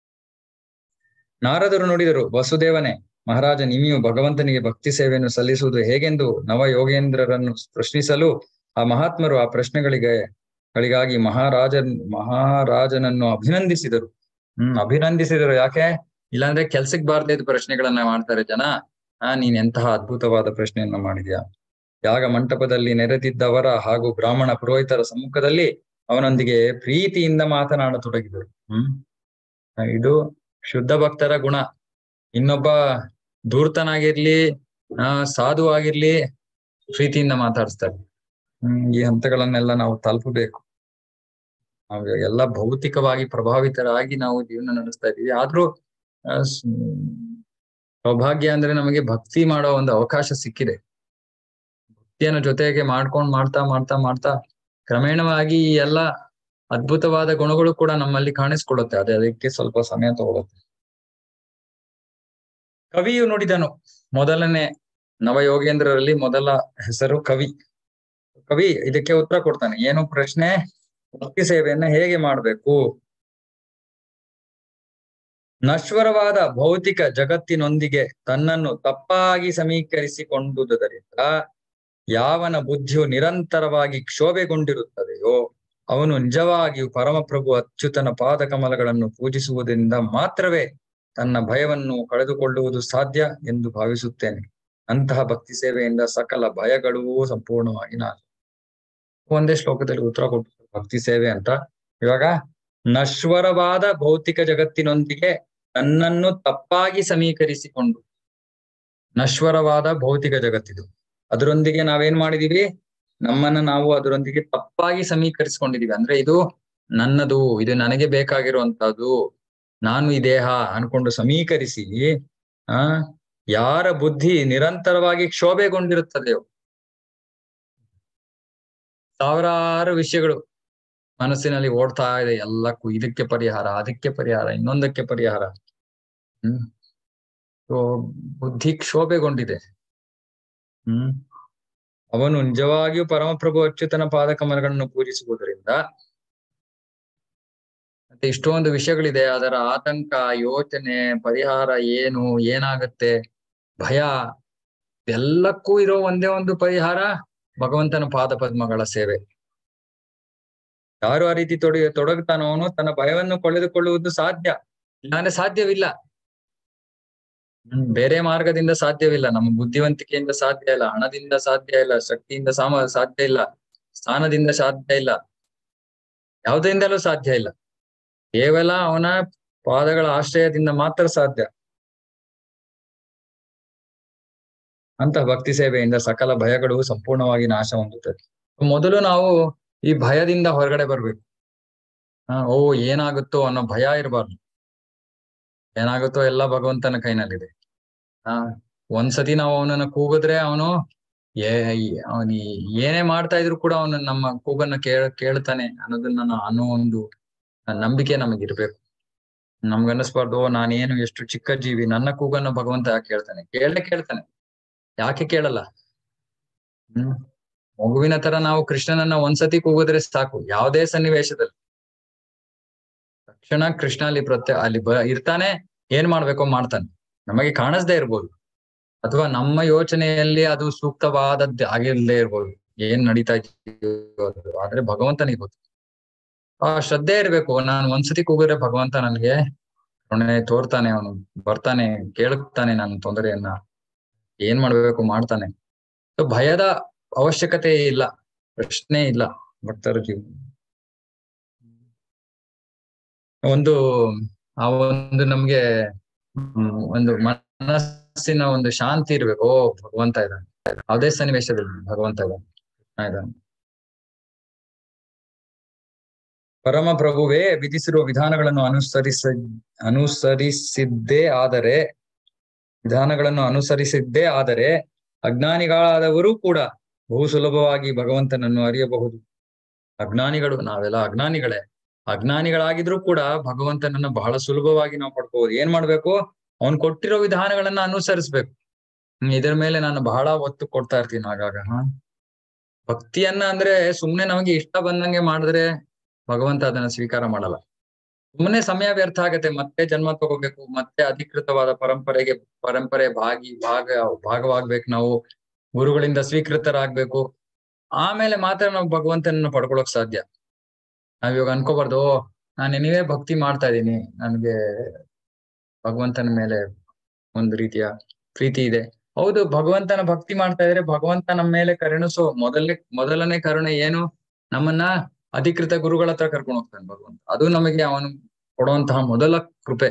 A: ನಾರದರು ನುಡಿದರು ವಸುದೇವನೇ ಮಹಾರಾಜ ನಿಮಿಯು ಭಗವಂತನಿಗೆ ಭಕ್ತಿ ಸೇವೆಯನ್ನು ಸಲ್ಲಿಸುವುದು ಹೇಗೆಂದು ನವ ಯೋಗೇಂದ್ರರನ್ನು ಪ್ರಶ್ನಿಸಲು ಆ ಮಹಾತ್ಮರು ಆ ಪ್ರಶ್ನೆಗಳಿಗೆ ಗಳಿಗಾಗಿ ಮಹಾರಾಜನ್ ಮಹಾರಾಜನನ್ನು ಅಭಿನಂದಿಸಿದರು ಹ್ಮ್ ಅಭಿನಂದಿಸಿದರು ಯಾಕೆ ಇಲ್ಲಾಂದ್ರೆ ಕೆಲ್ಸಕ್ ಬಾರ್ದೇ ಇದ್ದ ಪ್ರಶ್ನೆಗಳನ್ನ ಮಾಡ್ತಾರೆ ಜನ ಆ ನೀನ್ ಎಂತಹ ಅದ್ಭುತವಾದ ಪ್ರಶ್ನೆಯನ್ನ ಮಾಡಿದ್ಯಾ ಯಾಗ ಮಂಟಪದಲ್ಲಿ ನೆರೆದಿದ್ದವರ ಹಾಗೂ ಬ್ರಾಹ್ಮಣ ಪುರೋಹಿತರ ಸಮ್ಮುಖದಲ್ಲಿ ಅವನೊಂದಿಗೆ ಪ್ರೀತಿಯಿಂದ ಮಾತನಾಡತೊಡಗಿದರು ಹ್ಮ್ ಆ, ಇದು ಶುದ್ಧ ಭಕ್ತರ ಗುಣ ಇನ್ನೊಬ್ಬ ಧೂರ್ತನಾಗಿರ್ಲಿ ಆ ಸಾಧು ಆಗಿರ್ಲಿ ಪ್ರೀತಿಯಿಂದ ಮಾತಾಡಿಸ್ತಾರೆ ಹ್ಮ್ ಈ ಹಂತಗಳನ್ನೆಲ್ಲ ನಾವು ತಲುಪಬೇಕು ನಾವು ಎಲ್ಲ ಭೌತಿಕವಾಗಿ ಪ್ರಭಾವಿತರಾಗಿ ನಾವು ಜೀವನ ನಡೆಸ್ತಾ ಇದೀವಿ ಆದ್ರೂ ಆ, ಸ್- ಸೌಭಾಗ್ಯ ಅಂದ್ರೆ ನಮಗೆ ಭಕ್ತಿ ಮಾಡೋ ಒಂದು ಅವಕಾಶ ಸಿಕ್ಕಿದೆ ಭಕ್ತಿಯನ್ನು ಜೊತೆಗೆ ಮಾಡ್ಕೊಂಡ್ ಮಾಡ್ತಾ ಮಾಡ್ತಾ ಮಾಡ್ತಾ ಕ್ರಮೇಣವಾಗಿ ಈ ಎಲ್ಲ ಅದ್ಭುತವಾದ ಗುಣಗಳು ಕೂಡ ನಮ್ಮಲ್ಲಿ ಕಾಣಿಸ್ಕೊಳ್ಳುತ್ತೆ ಅದೇ ಅದಕ್ಕೆ ಸ್ವಲ್ಪ ಸಮಯ ತಗೊಳುತ್ತೆ ಕವಿಯು ನುಡಿದನು ಮೊದಲನೇ ನವಯೋಗೇಂದ್ರರಲ್ಲಿ ಮೊದಲ ಹೆಸರು ಕವಿ ಕವಿ ಇದಕ್ಕೆ ಉತ್ತರ ಕೊಡ್ತಾನೆ ಏನು ಪ್ರಶ್ನೆ ಭಕ್ತಿ ಸೇವೆಯನ್ನ ಹೇಗೆ ಮಾಡ್ಬೇಕು ನಶ್ವರವಾದ ಭೌತಿಕ ಜಗತ್ತಿನೊಂದಿಗೆ ತನ್ನನ್ನು ತಪ್ಪಾಗಿ ಸಮೀಕರಿಸಿಕೊಂಡುದರಿಂದ ಯಾವನ ಬುದ್ಧಿಯು ನಿರಂತರವಾಗಿ ಕ್ಷೋಭೆಗೊಂಡಿರುತ್ತದೆಯೋ ಅವನು ನಿಜವಾಗಿಯೂ ಪರಮಪ್ರಭು ಅಚ್ಯುತನ ಪಾದ ಕಮಲಗಳನ್ನು ಪೂಜಿಸುವುದರಿಂದ ಮಾತ್ರವೇ ತನ್ನ ಭಯವನ್ನು ಕಳೆದುಕೊಳ್ಳುವುದು ಸಾಧ್ಯ ಎಂದು ಭಾವಿಸುತ್ತೇನೆ ಅಂತಹ ಭಕ್ತಿ ಸೇವೆಯಿಂದ ಸಕಲ ಭಯಗಳೂ ಸಂಪೂರ್ಣವಾಗಿ ನಾಶ ಒಂದೇ ಶ್ಲೋಕದಲ್ಲಿ ಉತ್ತರ ಕೊಟ್ಟು ಭಕ್ತಿ ಸೇವೆ ಅಂತ ಇವಾಗ ನಶ್ವರವಾದ ಭೌತಿಕ ಜಗತ್ತಿನೊಂದಿಗೆ ತನ್ನನ್ನು ತಪ್ಪಾಗಿ ಸಮೀಕರಿಸಿಕೊಂಡು ನಶ್ವರವಾದ ಭೌತಿಕ ಜಗತ್ತಿದು ಅದರೊಂದಿಗೆ ನಾವೇನ್ ಮಾಡಿದೀವಿ ನಮ್ಮನ್ನ ನಾವು ಅದರೊಂದಿಗೆ ತಪ್ಪಾಗಿ ಸಮೀಕರಿಸಿಕೊಂಡಿದೀವಿ ಅಂದ್ರೆ ಇದು ನನ್ನದು ಇದು ನನಗೆ ಬೇಕಾಗಿರುವಂತಹದ್ದು ನಾನು ಈ ದೇಹ ಅನ್ಕೊಂಡು ಸಮೀಕರಿಸಿ ಆ ಯಾರ ಬುದ್ಧಿ ನಿರಂತರವಾಗಿ ಕ್ಷೋಭೆಗೊಂಡಿರುತ್ತದೆಯೋ ಸಾವಿರಾರು ವಿಷಯಗಳು ಮನಸ್ಸಿನಲ್ಲಿ ಓಡ್ತಾ ಇದೆ ಎಲ್ಲಕ್ಕೂ ಇದಕ್ಕೆ ಪರಿಹಾರ ಅದಕ್ಕೆ ಪರಿಹಾರ ಇನ್ನೊಂದಕ್ಕೆ ಪರಿಹಾರ ಹ್ಮ್ ಸೊ ಬುದ್ಧಿ ಕ್ಷೋಭೆಗೊಂಡಿದೆ ಹ್ಮ್ ಅವನು ನಿಜವಾಗಿಯೂ ಪರಮಪ್ರಭು ಅಚ್ಯುತನ ಪಾದಕಮಲಗಳನ್ನು ಪೂಜಿಸುವುದರಿಂದ ಮತ್ತೆ ಇಷ್ಟೊಂದು ವಿಷಯಗಳಿದೆ ಅದರ ಆತಂಕ ಯೋಚನೆ ಪರಿಹಾರ ಏನು ಏನಾಗತ್ತೆ ಭಯ ಎಲ್ಲಕ್ಕೂ ಇರೋ ಒಂದೇ ಒಂದು ಪರಿಹಾರ ಭಗವಂತನ ಪಾದ ಪದ್ಮಗಳ ಸೇವೆ ಯಾರು ಆ ರೀತಿ ತೊಡ ತೊಡಗುತ್ತಾನೋ ಅವನು ತನ್ನ ಭಯವನ್ನು ಕಳೆದುಕೊಳ್ಳುವುದು ಸಾಧ್ಯ ಇಲ್ಲಾಂದ್ರೆ ಸಾಧ್ಯವಿಲ್ಲ ಹ್ಮ್ ಬೇರೆ ಮಾರ್ಗದಿಂದ ಸಾಧ್ಯವಿಲ್ಲ ನಮ್ಮ ಬುದ್ಧಿವಂತಿಕೆಯಿಂದ ಸಾಧ್ಯ ಇಲ್ಲ ಹಣದಿಂದ ಸಾಧ್ಯ ಇಲ್ಲ ಶಕ್ತಿಯಿಂದ ಸಾಮ ಸಾಧ್ಯ ಇಲ್ಲ ಸ್ಥಾನದಿಂದ ಸಾಧ್ಯ ಇಲ್ಲ ಯಾವುದರಿಂದಲೂ ಸಾಧ್ಯ ಇಲ್ಲ ಕೇವಲ ಅವನ ಪಾದಗಳ ಆಶ್ರಯದಿಂದ ಮಾತ್ರ ಸಾಧ್ಯ ಅಂತಹ ಭಕ್ತಿ ಸೇವೆಯಿಂದ ಸಕಲ ಭಯಗಳು ಸಂಪೂರ್ಣವಾಗಿ ನಾಶ ಹೊಂದುತ್ತದೆ ಮೊದಲು ನಾವು ಈ ಭಯದಿಂದ ಹೊರಗಡೆ ಬರ್ಬೇಕು ಆ ಓ ಏನಾಗುತ್ತೋ ಅನ್ನೋ ಭಯ ಇರಬಾರ್ದು ಏನಾಗುತ್ತೋ ಎಲ್ಲ ಭಗವಂತನ ಕೈನಲ್ಲಿದೆ ಆ ಒಂದ್ಸತಿ ನಾವು ಅವನನ್ನ ಕೂಗಿದ್ರೆ ಅವನು ಏ ಅವನಿ ಏನೇ ಮಾಡ್ತಾ ಇದ್ರು ಕೂಡ ಅವನು ನಮ್ಮ ಕೂಗನ್ನ ಕೇಳ ಕೇಳ್ತಾನೆ ಅನ್ನೋದನ್ನ ನಾನು ಅನ್ನೋ ಒಂದು ಆ ನಂಬಿಕೆ ನಮಗಿರ್ಬೇಕು ನಮ್ಗನ್ನಿಸ್ಬಾರ್ದು ಓ ನಾನೇನು ಎಷ್ಟು ಚಿಕ್ಕ ಜೀವಿ ನನ್ನ ಕೂಗನ್ನ ಭಗವಂತ ಯಾಕೆ ಕೇಳ್ತಾನೆ ಕೇಳೇ ಕೇಳ್ತಾನೆ ಯಾಕೆ ಕೇಳಲ್ಲ ಹ್ಮ್ ಮಗುವಿನ ತರ ನಾವು ಕೃಷ್ಣನನ್ನ ಒಂದ್ಸತಿ ಕೂಗಿದ್ರೆ ಸಾಕು ಯಾವುದೇ ಸನ್ನಿವೇಶದಲ್ಲಿ ತಕ್ಷಣ ಕೃಷ್ಣ ಅಲ್ಲಿ ಪ್ರತ್ಯೇ ಅಲ್ಲಿ ಬ ಇರ್ತಾನೆ ಏನ್ ಮಾಡ್ಬೇಕೋ ಮಾಡ್ತಾನೆ ನಮಗೆ ಕಾಣಿಸ್ದೇ ಇರ್ಬೋದು ಅಥವಾ ನಮ್ಮ ಯೋಚನೆಯಲ್ಲಿ ಅದು ಸೂಕ್ತವಾದದ್ದು ಆಗಿಲ್ಲದೆ ಇರ್ಬೋದು ಏನ್ ನಡೀತಾ ಇದೆಯೋ ಅದು ಆದ್ರೆ ಭಗವಂತನಿಗೆ ಗೊತ್ತು ಆ ಶ್ರದ್ಧೆ ಇರ್ಬೇಕು ನಾನು ಒಂದ್ಸತಿ ಕೂಗಿದ್ರೆ ಭಗವಂತ ನನ್ಗೆ ಕರುಣೆ ತೋರ್ತಾನೆ ಅವನು ಬರ್ತಾನೆ ಕೇಳುತ್ತಾನೆ ನನ್ನ ತೊಂದರೆಯನ್ನ ಏನ್ ಮಾಡ್ಬೇಕು ಮಾಡ್ತಾನೆ ಸೊ ಭಯದ ಅವಶ್ಯಕತೆ ಇಲ್ಲ ಪ್ರಶ್ನೆ ಇಲ್ಲ ಭಕ್ತರ ಜೀವನ ಒಂದು ಆ ಒಂದು ನಮ್ಗೆ ಹ್ಮ್, ಒಂದು ಮನಸ್ಸಿನ ಒಂದು ಶಾಂತಿ ಇರ್ಬೇಕು ಓ ಭಗವಂತ ಇದ್ದಾನೆ ಯಾವುದೇ ಸನ್ನಿವೇಶದಲ್ಲಿ ಭಗವಂತ ಇದ್ದಾನೆ ಕೃಷ್ಣ ಇದ್ದಾನೆ ಪರಮ ಪ್ರಭುವೇ ವಿಧಿಸಿರುವ ವಿಧಾನಗಳನ್ನು ಅನುಸರಿಸ ಅನುಸರಿಸಿದ್ದೇ ಆದರೆ ವಿಧಾನಗಳನ್ನು ಅನುಸರಿಸಿದ್ದೇ ಆದರೆ ಅಜ್ಞಾನಿಗಳಾದವರು ಕೂಡ ಬಹು ಸುಲಭವಾಗಿ ಭಗವಂತನನ್ನು ಅರಿಯಬಹುದು ಅಜ್ಞಾನಿಗಳು ನಾವೆಲ್ಲ ಅಜ್ಞಾನಿಗಳೇ ಅಜ್ಞಾನಿಗಳಾಗಿದ್ರು ಕೂಡ ಭಗವಂತನನ್ನ ಬಹಳ ಸುಲಭವಾಗಿ ನಾವು ಪಡ್ಕೋಬಹುದು ಏನ್ ಮಾಡ್ಬೇಕು ಅವ್ನ್ ಕೊಟ್ಟಿರೋ ವಿಧಾನಗಳನ್ನ ಅನುಸರಿಸ್ಬೇಕು ಹ್ಮ್, ಇದ್ರ ಮೇಲೆ ನಾನು ಬಹಳ ಒತ್ತು ಕೊಡ್ತಾ ಇರ್ತೀನಿ ಆಗಾಗ ಹ ಭಕ್ತಿಯನ್ನ ಅಂದ್ರೆ ಸುಮ್ನೆ ನಮಗೆ ಇಷ್ಟ ಬಂದಂಗೆ ಮಾಡಿದ್ರೆ ಭಗವಂತ ಅದನ್ನ ಸ್ವೀಕಾರ ಮಾಡಲ್ಲ ಸುಮ್ಮನೆ ಸಮಯ ವ್ಯರ್ಥ ಆಗತ್ತೆ ಮತ್ತೆ ಜನ್ಮ ತಗೋಬೇಕು ಮತ್ತೆ ಅಧಿಕೃತವಾದ ಪರಂಪರೆಗೆ ಪರಂಪರೆ ಭಾಗಿ ಭಾಗ ಭಾಗವಾಗ್ಬೇಕು ನಾವು ಗುರುಗಳಿಂದ ಸ್ವೀಕೃತರಾಗ್ಬೇಕು ಆಮೇಲೆ ಮಾತ್ರ ನಾವು ಭಗವಂತನನ್ನ ಪಡ್ಕೊಳಕ್ ಸಾಧ್ಯ ನಾವ್ ಇವಾಗ ಅನ್ಕೋಬಾರ್ದು ಓ ನಾನು ನೀವೇ ಭಕ್ತಿ ಮಾಡ್ತಾ ಇದ್ದೀನಿ ನನ್ಗೆ ಭಗವಂತನ ಮೇಲೆ ಒಂದು ರೀತಿಯ ಪ್ರೀತಿ ಇದೆ ಹೌದು ಭಗವಂತನ ಭಕ್ತಿ ಮಾಡ್ತಾ ಇದ್ರೆ ಭಗವಂತ ನಮ್ಮ ಮೇಲೆ ಕರುಣಿಸೋ ಮೊದಲನೇ ಮೊದಲನೇ ಕರುಣೆ ಏನು ನಮ್ಮನ್ನ ಅಧಿಕೃತ ಗುರುಗಳ ಹತ್ರ ಕರ್ಕೊಂಡು ಹೋಗ್ತಾನೆ ಭಗವಂತ ಅದು ನಮಗೆ ಅವನು ಕೊಡುವಂತಹ ಮೊದಲ ಕೃಪೆ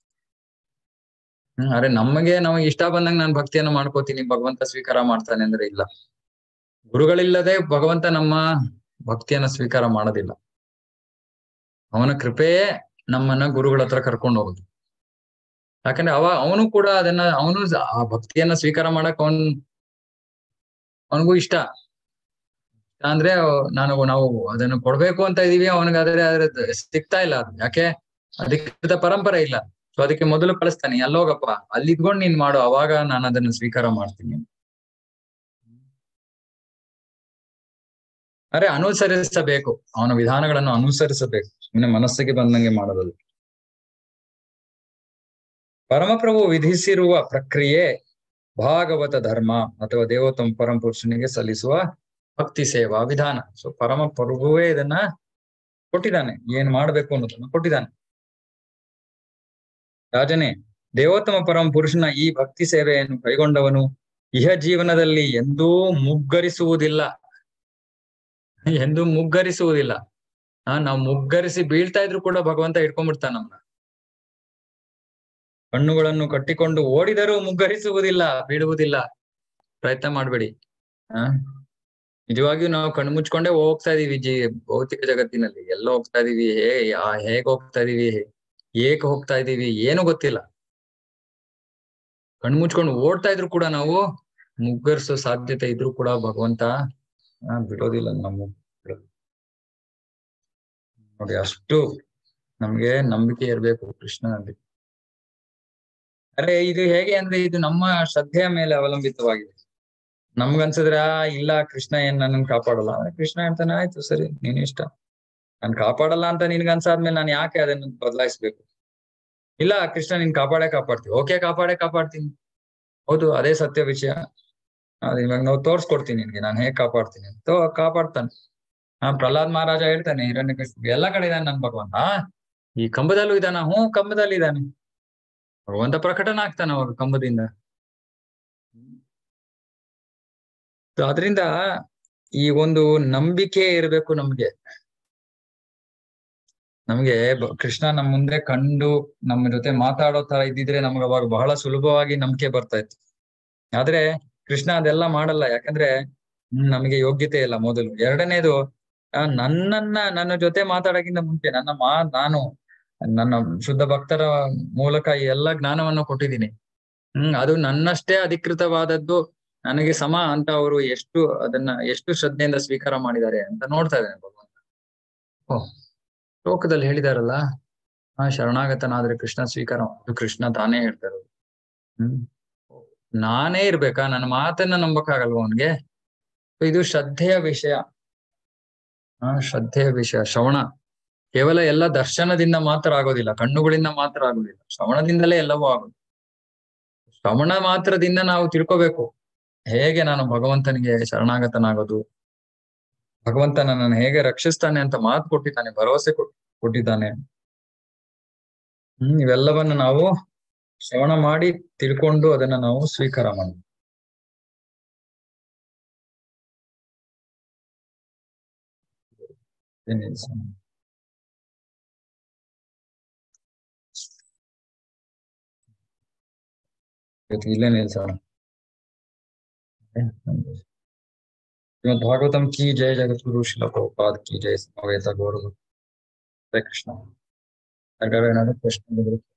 A: ಹ್ಮ್ ಅರೆ ನಮಗೆ ನಮಗೆ ಇಷ್ಟ ಬಂದಂಗ ನಾನು ಭಕ್ತಿಯನ್ನ ಮಾಡ್ಕೋತೀನಿ ಭಗವಂತ ಸ್ವೀಕಾರ ಮಾಡ್ತಾನೆ ಅಂದ್ರೆ ಇಲ್ಲ ಗುರುಗಳಿಲ್ಲದೆ ಭಗವಂತ ನಮ್ಮ ಭಕ್ತಿಯನ್ನ ಸ್ವೀಕಾರ ಮಾಡೋದಿಲ್ಲ ಅವನ ಕೃಪೆಯೇ ನಮ್ಮನ್ನ ಗುರುಗಳ ಹತ್ರ ಕರ್ಕೊಂಡು ಹೋಗುದು ಯಾಕಂದ್ರೆ ಅವ ಅವನು ಕೂಡ ಅದನ್ನ ಅವನು ಆ ಭಕ್ತಿಯನ್ನ ಸ್ವೀಕಾರ ಮಾಡಕ್ ಅವನ್ ಅವನಿಗೂ ಇಷ್ಟ ಇಷ್ಟ ಅಂದ್ರೆ ನಾನು ನಾವು ಅದನ್ನು ಕೊಡ್ಬೇಕು ಅಂತ ಇದೀವಿ ಅವನಿಗೆ ಆದ್ರೆ ಅದ್ರ ಸಿಗ್ತಾ ಇಲ್ಲ ಅದು ಯಾಕೆ ಅಧಿಕೃತ ಪರಂಪರೆ ಇಲ್ಲ ಸೊ ಅದಕ್ಕೆ ಮೊದಲು ಕಳಿಸ್ತಾನೆ ಎಲ್ಲೋಗಪ್ಪ ಅಲ್ಲಿ ಇದ್ಕೊಂಡು ನೀನ್ ಮಾಡು ಅವಾಗ ನಾನು ಅದನ್ನ ಸ್ವೀಕಾರ ಮಾಡ್ತೀನಿ ಅರೆ ಅನುಸರಿಸಬೇಕು ಅವನ ವಿಧಾನಗಳನ್ನು ಅನುಸರಿಸಬೇಕು ಸುಮ್ಮನೆ ಮನಸ್ಸಿಗೆ ಬಂದಂಗೆ ಮಾಡೋದಲ್ಲ ಪರಮಪ್ರಭು ವಿಧಿಸಿರುವ ಪ್ರಕ್ರಿಯೆ ಭಾಗವತ ಧರ್ಮ ಅಥವಾ ದೇವೋತ್ತಮ ಪರಮ ಪುರುಷನಿಗೆ ಸಲ್ಲಿಸುವ ಭಕ್ತಿ ಸೇವಾ ವಿಧಾನ ಸೊ ಪರಮ ಪ್ರಭುವೇ ಇದನ್ನ ಕೊಟ್ಟಿದ್ದಾನೆ ಏನ್ ಮಾಡ್ಬೇಕು ಅನ್ನೋದನ್ನ ಕೊಟ್ಟಿದ್ದಾನೆ ರಾಜನೇ ದೇವೋತ್ತಮ ಪರಮ ಪುರುಷನ ಈ ಭಕ್ತಿ ಸೇವೆಯನ್ನು ಕೈಗೊಂಡವನು ಇಹ ಜೀವನದಲ್ಲಿ ಎಂದೂ ಮುಗ್ಗರಿಸುವುದಿಲ್ಲ ಎಂದೂ ಮುಗ್ಗರಿಸುವುದಿಲ್ಲ ಆ ನಾವು ಮುಗ್ಗರಿಸಿ ಬೀಳ್ತಾ ಇದ್ರು ಕೂಡ ಭಗವಂತ ಇಟ್ಕೊಂಡ್ಬಿಡ್ತಾನ ನಮ್ನ ಕಣ್ಣುಗಳನ್ನು ಕಟ್ಟಿಕೊಂಡು ಓಡಿದರೂ ಮುಗ್ಗರಿಸುವುದಿಲ್ಲ ಬಿಡುವುದಿಲ್ಲ ಪ್ರಯತ್ನ ಮಾಡ್ಬೇಡಿ ಆ ನಿಜವಾಗಿಯೂ ನಾವು ಕಣ್ಣು ಮುಚ್ಕೊಂಡೇ ಹೋಗ್ತಾ ಇದೀವಿ ಜೀ ಭೌತಿಕ ಜಗತ್ತಿನಲ್ಲಿ ಎಲ್ಲ ಹೋಗ್ತಾ ಇದೀವಿ ಹೇ ಆ ಹೇಗ್ ಹೋಗ್ತಾ ಇದೀವಿ ಏಕ್ ಹೋಗ್ತಾ ಇದೀವಿ ಏನು ಗೊತ್ತಿಲ್ಲ ಕಣ್ಣು ಮುಚ್ಕೊಂಡು ಓಡ್ತಾ ಇದ್ರು ಕೂಡ ನಾವು ಮುಗ್ಗರಿಸೋ ಸಾಧ್ಯತೆ ಇದ್ರು ಕೂಡ ಭಗವಂತ ಆ, ಬಿಡೋದಿಲ್ಲ ನಮ್ಮ ನೋಡಿ ಅಷ್ಟು ನಮ್ಗೆ ನಂಬಿಕೆ ಇರ್ಬೇಕು ಕೃಷ್ಣನಲ್ಲಿ ಅರೆ ಇದು ಹೇಗೆ ಅಂದ್ರೆ ಇದು ನಮ್ಮ ಶ್ರದ್ಧೆಯ ಮೇಲೆ ಅವಲಂಬಿತವಾಗಿದೆ ನಮ್ಗನ್ಸಿದ್ರೆ ಆ ಇಲ್ಲ ಕೃಷ್ಣ ಏನ್ ನನ್ನನ್ ಕಾಪಾಡಲ್ಲ ಅಂದ್ರೆ ಕೃಷ್ಣ ಹೇಳ್ತಾನೆ ಆಯ್ತು ಸರಿ ನೀನ್ ಇಷ್ಟ ನಾನ್ ಕಾಪಾಡಲ್ಲ ಅಂತ ನಿನ್ಗ ಅನ್ಸಾದ್ಮೇಲೆ ನಾನು ಯಾಕೆ ಅದನ್ನ ಬದಲಾಯಿಸ್ಬೇಕು ಇಲ್ಲ ಕೃಷ್ಣ ನೀನ್ ಕಾಪಾಡೇ ಕಾಪಾಡ್ತೀವಿ ಓಕೆ ಕಾಪಾಡೇ ಕಾಪಾಡ್ತೀನಿ ಹೌದು ಅದೇ ಸತ್ಯ ವಿಷಯ ಅದ್ ಇವಾಗ ನಾವು ತೋರ್ಸ್ಕೊಡ್ತೀನಿ ನಿನ್ಗೆ ನಾನು ಹೇಗ್ ಕಾಪಾಡ್ತೀನಿ ಅಂತ ಕಾಪಾಡ್ತಾನೆ ಹಾ ಪ್ರಹ್ಲಾದ್ ಮಹಾರಾಜ ಹೇಳ್ತಾನೆ ಹಿರಣ್ಯಕಶಿಪು ಎಲ್ಲ ಕಡೆ ಇದ್ದಾನೆ ನನ್ ಭಗವಂತ ಆ, ಈ ಕಂಬದಲ್ಲೂ ಇದ್ದಾನ ಹ್ಞೂ ಕಂಬದಲ್ಲಿ ಇದ್ದಾನೆ ಭಗವಂತ ಪ್ರಕಟನ ಆಗ್ತಾನ ಅವಾಗ ಕಂಬದಿಂದ So ಅದ್ರಿಂದ ಈ ಒಂದು ನಂಬಿಕೆ ಇರಬೇಕು ನಮ್ಗೆ ನಮ್ಗೆ ಬ- ಕೃಷ್ಣ ನಮ್ ಮುಂದೆ ಕಂಡು ನಮ್ಮ ಜೊತೆ ಮಾತಾಡೋ ತರ ಇದ್ದಿದ್ರೆ ನಮ್ಗೆ ಅವಾಗ ಬಹಳ ಸುಲಭವಾಗಿ ನಂಬಿಕೆ ಬರ್ತಾ ಇತ್ತು ಆದ್ರೆ ಕೃಷ್ಣ ಅದೆಲ್ಲ ಮಾಡಲ್ಲ ಯಾಕಂದ್ರೆ ಹ್ಮ್, ನಮಗೆ ಯೋಗ್ಯತೆ ಇಲ್ಲ ಮೊದಲು ಎರಡನೇದು ಆ, ನನ್ನನ್ನ ನನ್ನ ಜೊತೆ ಮಾತಾಡೋಕ್ಕಿಂತ ಮುಂಚೆ ನನ್ನ ಮಾ ನಾನು ನನ್ನ ಶುದ್ಧ ಭಕ್ತರ ಮೂಲಕ ಈ ಎಲ್ಲ ಜ್ಞಾನವನ್ನು ಕೊಟ್ಟಿದ್ದೀನಿ ಹ್ಮ್ ಅದು ನನ್ನಷ್ಟೇ ಅಧಿಕೃತವಾದದ್ದು ನನಗೆ ಸಮ ಅಂತ ಅವರು ಎಷ್ಟು ಅದನ್ನ ಎಷ್ಟು ಶ್ರದ್ಧೆಯಿಂದ ಸ್ವೀಕಾರ ಮಾಡಿದ್ದಾರೆ ಅಂತ ನೋಡ್ತಾ ಇದ್ದೇನೆ ಭಗವಂತ ಓ ಶ್ಲೋಕದಲ್ಲಿ ಹೇಳಿದಾರಲ್ಲ ಆ ಶರಣಾಗತನಾದ್ರೆ ಕೃಷ್ಣ ಸ್ವೀಕಾರ ಅದು ಕೃಷ್ಣ ತಾನೇ ಹೇಳ್ತಾರೆ ಹ್ಮ್ ನಾನೇ ಇರ್ಬೇಕಾ ನನ್ನ ಮಾತನ್ನ ನಂಬಕ್ಕಾಗಲ್ವ ಅವನ್ಗೆ ಇದು ಶ್ರದ್ಧೆಯ ವಿಷಯ ಆ ಶ್ರದ್ಧೆಯ ವಿಷಯ ಶ್ರವಣ ಕೇವಲ ಎಲ್ಲ ದರ್ಶನದಿಂದ ಮಾತ್ರ ಆಗೋದಿಲ್ಲ ಕಣ್ಣುಗಳಿಂದ ಮಾತ್ರ ಆಗೋದಿಲ್ಲ ಶ್ರವಣದಿಂದಲೇ ಎಲ್ಲವೂ ಆಗೋದು ಶ್ರವಣ ಮಾತ್ರದಿಂದ ನಾವು ತಿಳ್ಕೋಬೇಕು ಹೇಗೆ ನಾನು ಭಗವಂತನಿಗೆ ಶರಣಾಗತನಾಗೋದು ಭಗವಂತ ನನ್ನನ್ನು ಹೇಗೆ ರಕ್ಷಿಸ್ತಾನೆ ಅಂತ ಮಾತು ಕೊಟ್ಟಿದ್ದಾನೆ ಭರವಸೆ ಕೊಟ್ಟಿದ್ದಾನೆ ಹ್ಮ್ ಇವೆಲ್ಲವನ್ನ ನಾವು ಶ್ರವಣ ಮಾಡಿ ತಿಳ್ಕೊಂಡು ಅದನ್ನ ನಾವು ಸ್ವೀಕಾರ ಮಾಡಿ ಇಲ್ಲೇ ನಿಲ್ಸೋಣ श्रीमद भागवतम की जय जगत गुरु शिल प्रभुपाद की जय समवेत गौरव हरे कृष्ण अगर ಏನಾದ್ರು ಪ್ರಶ್ನೆ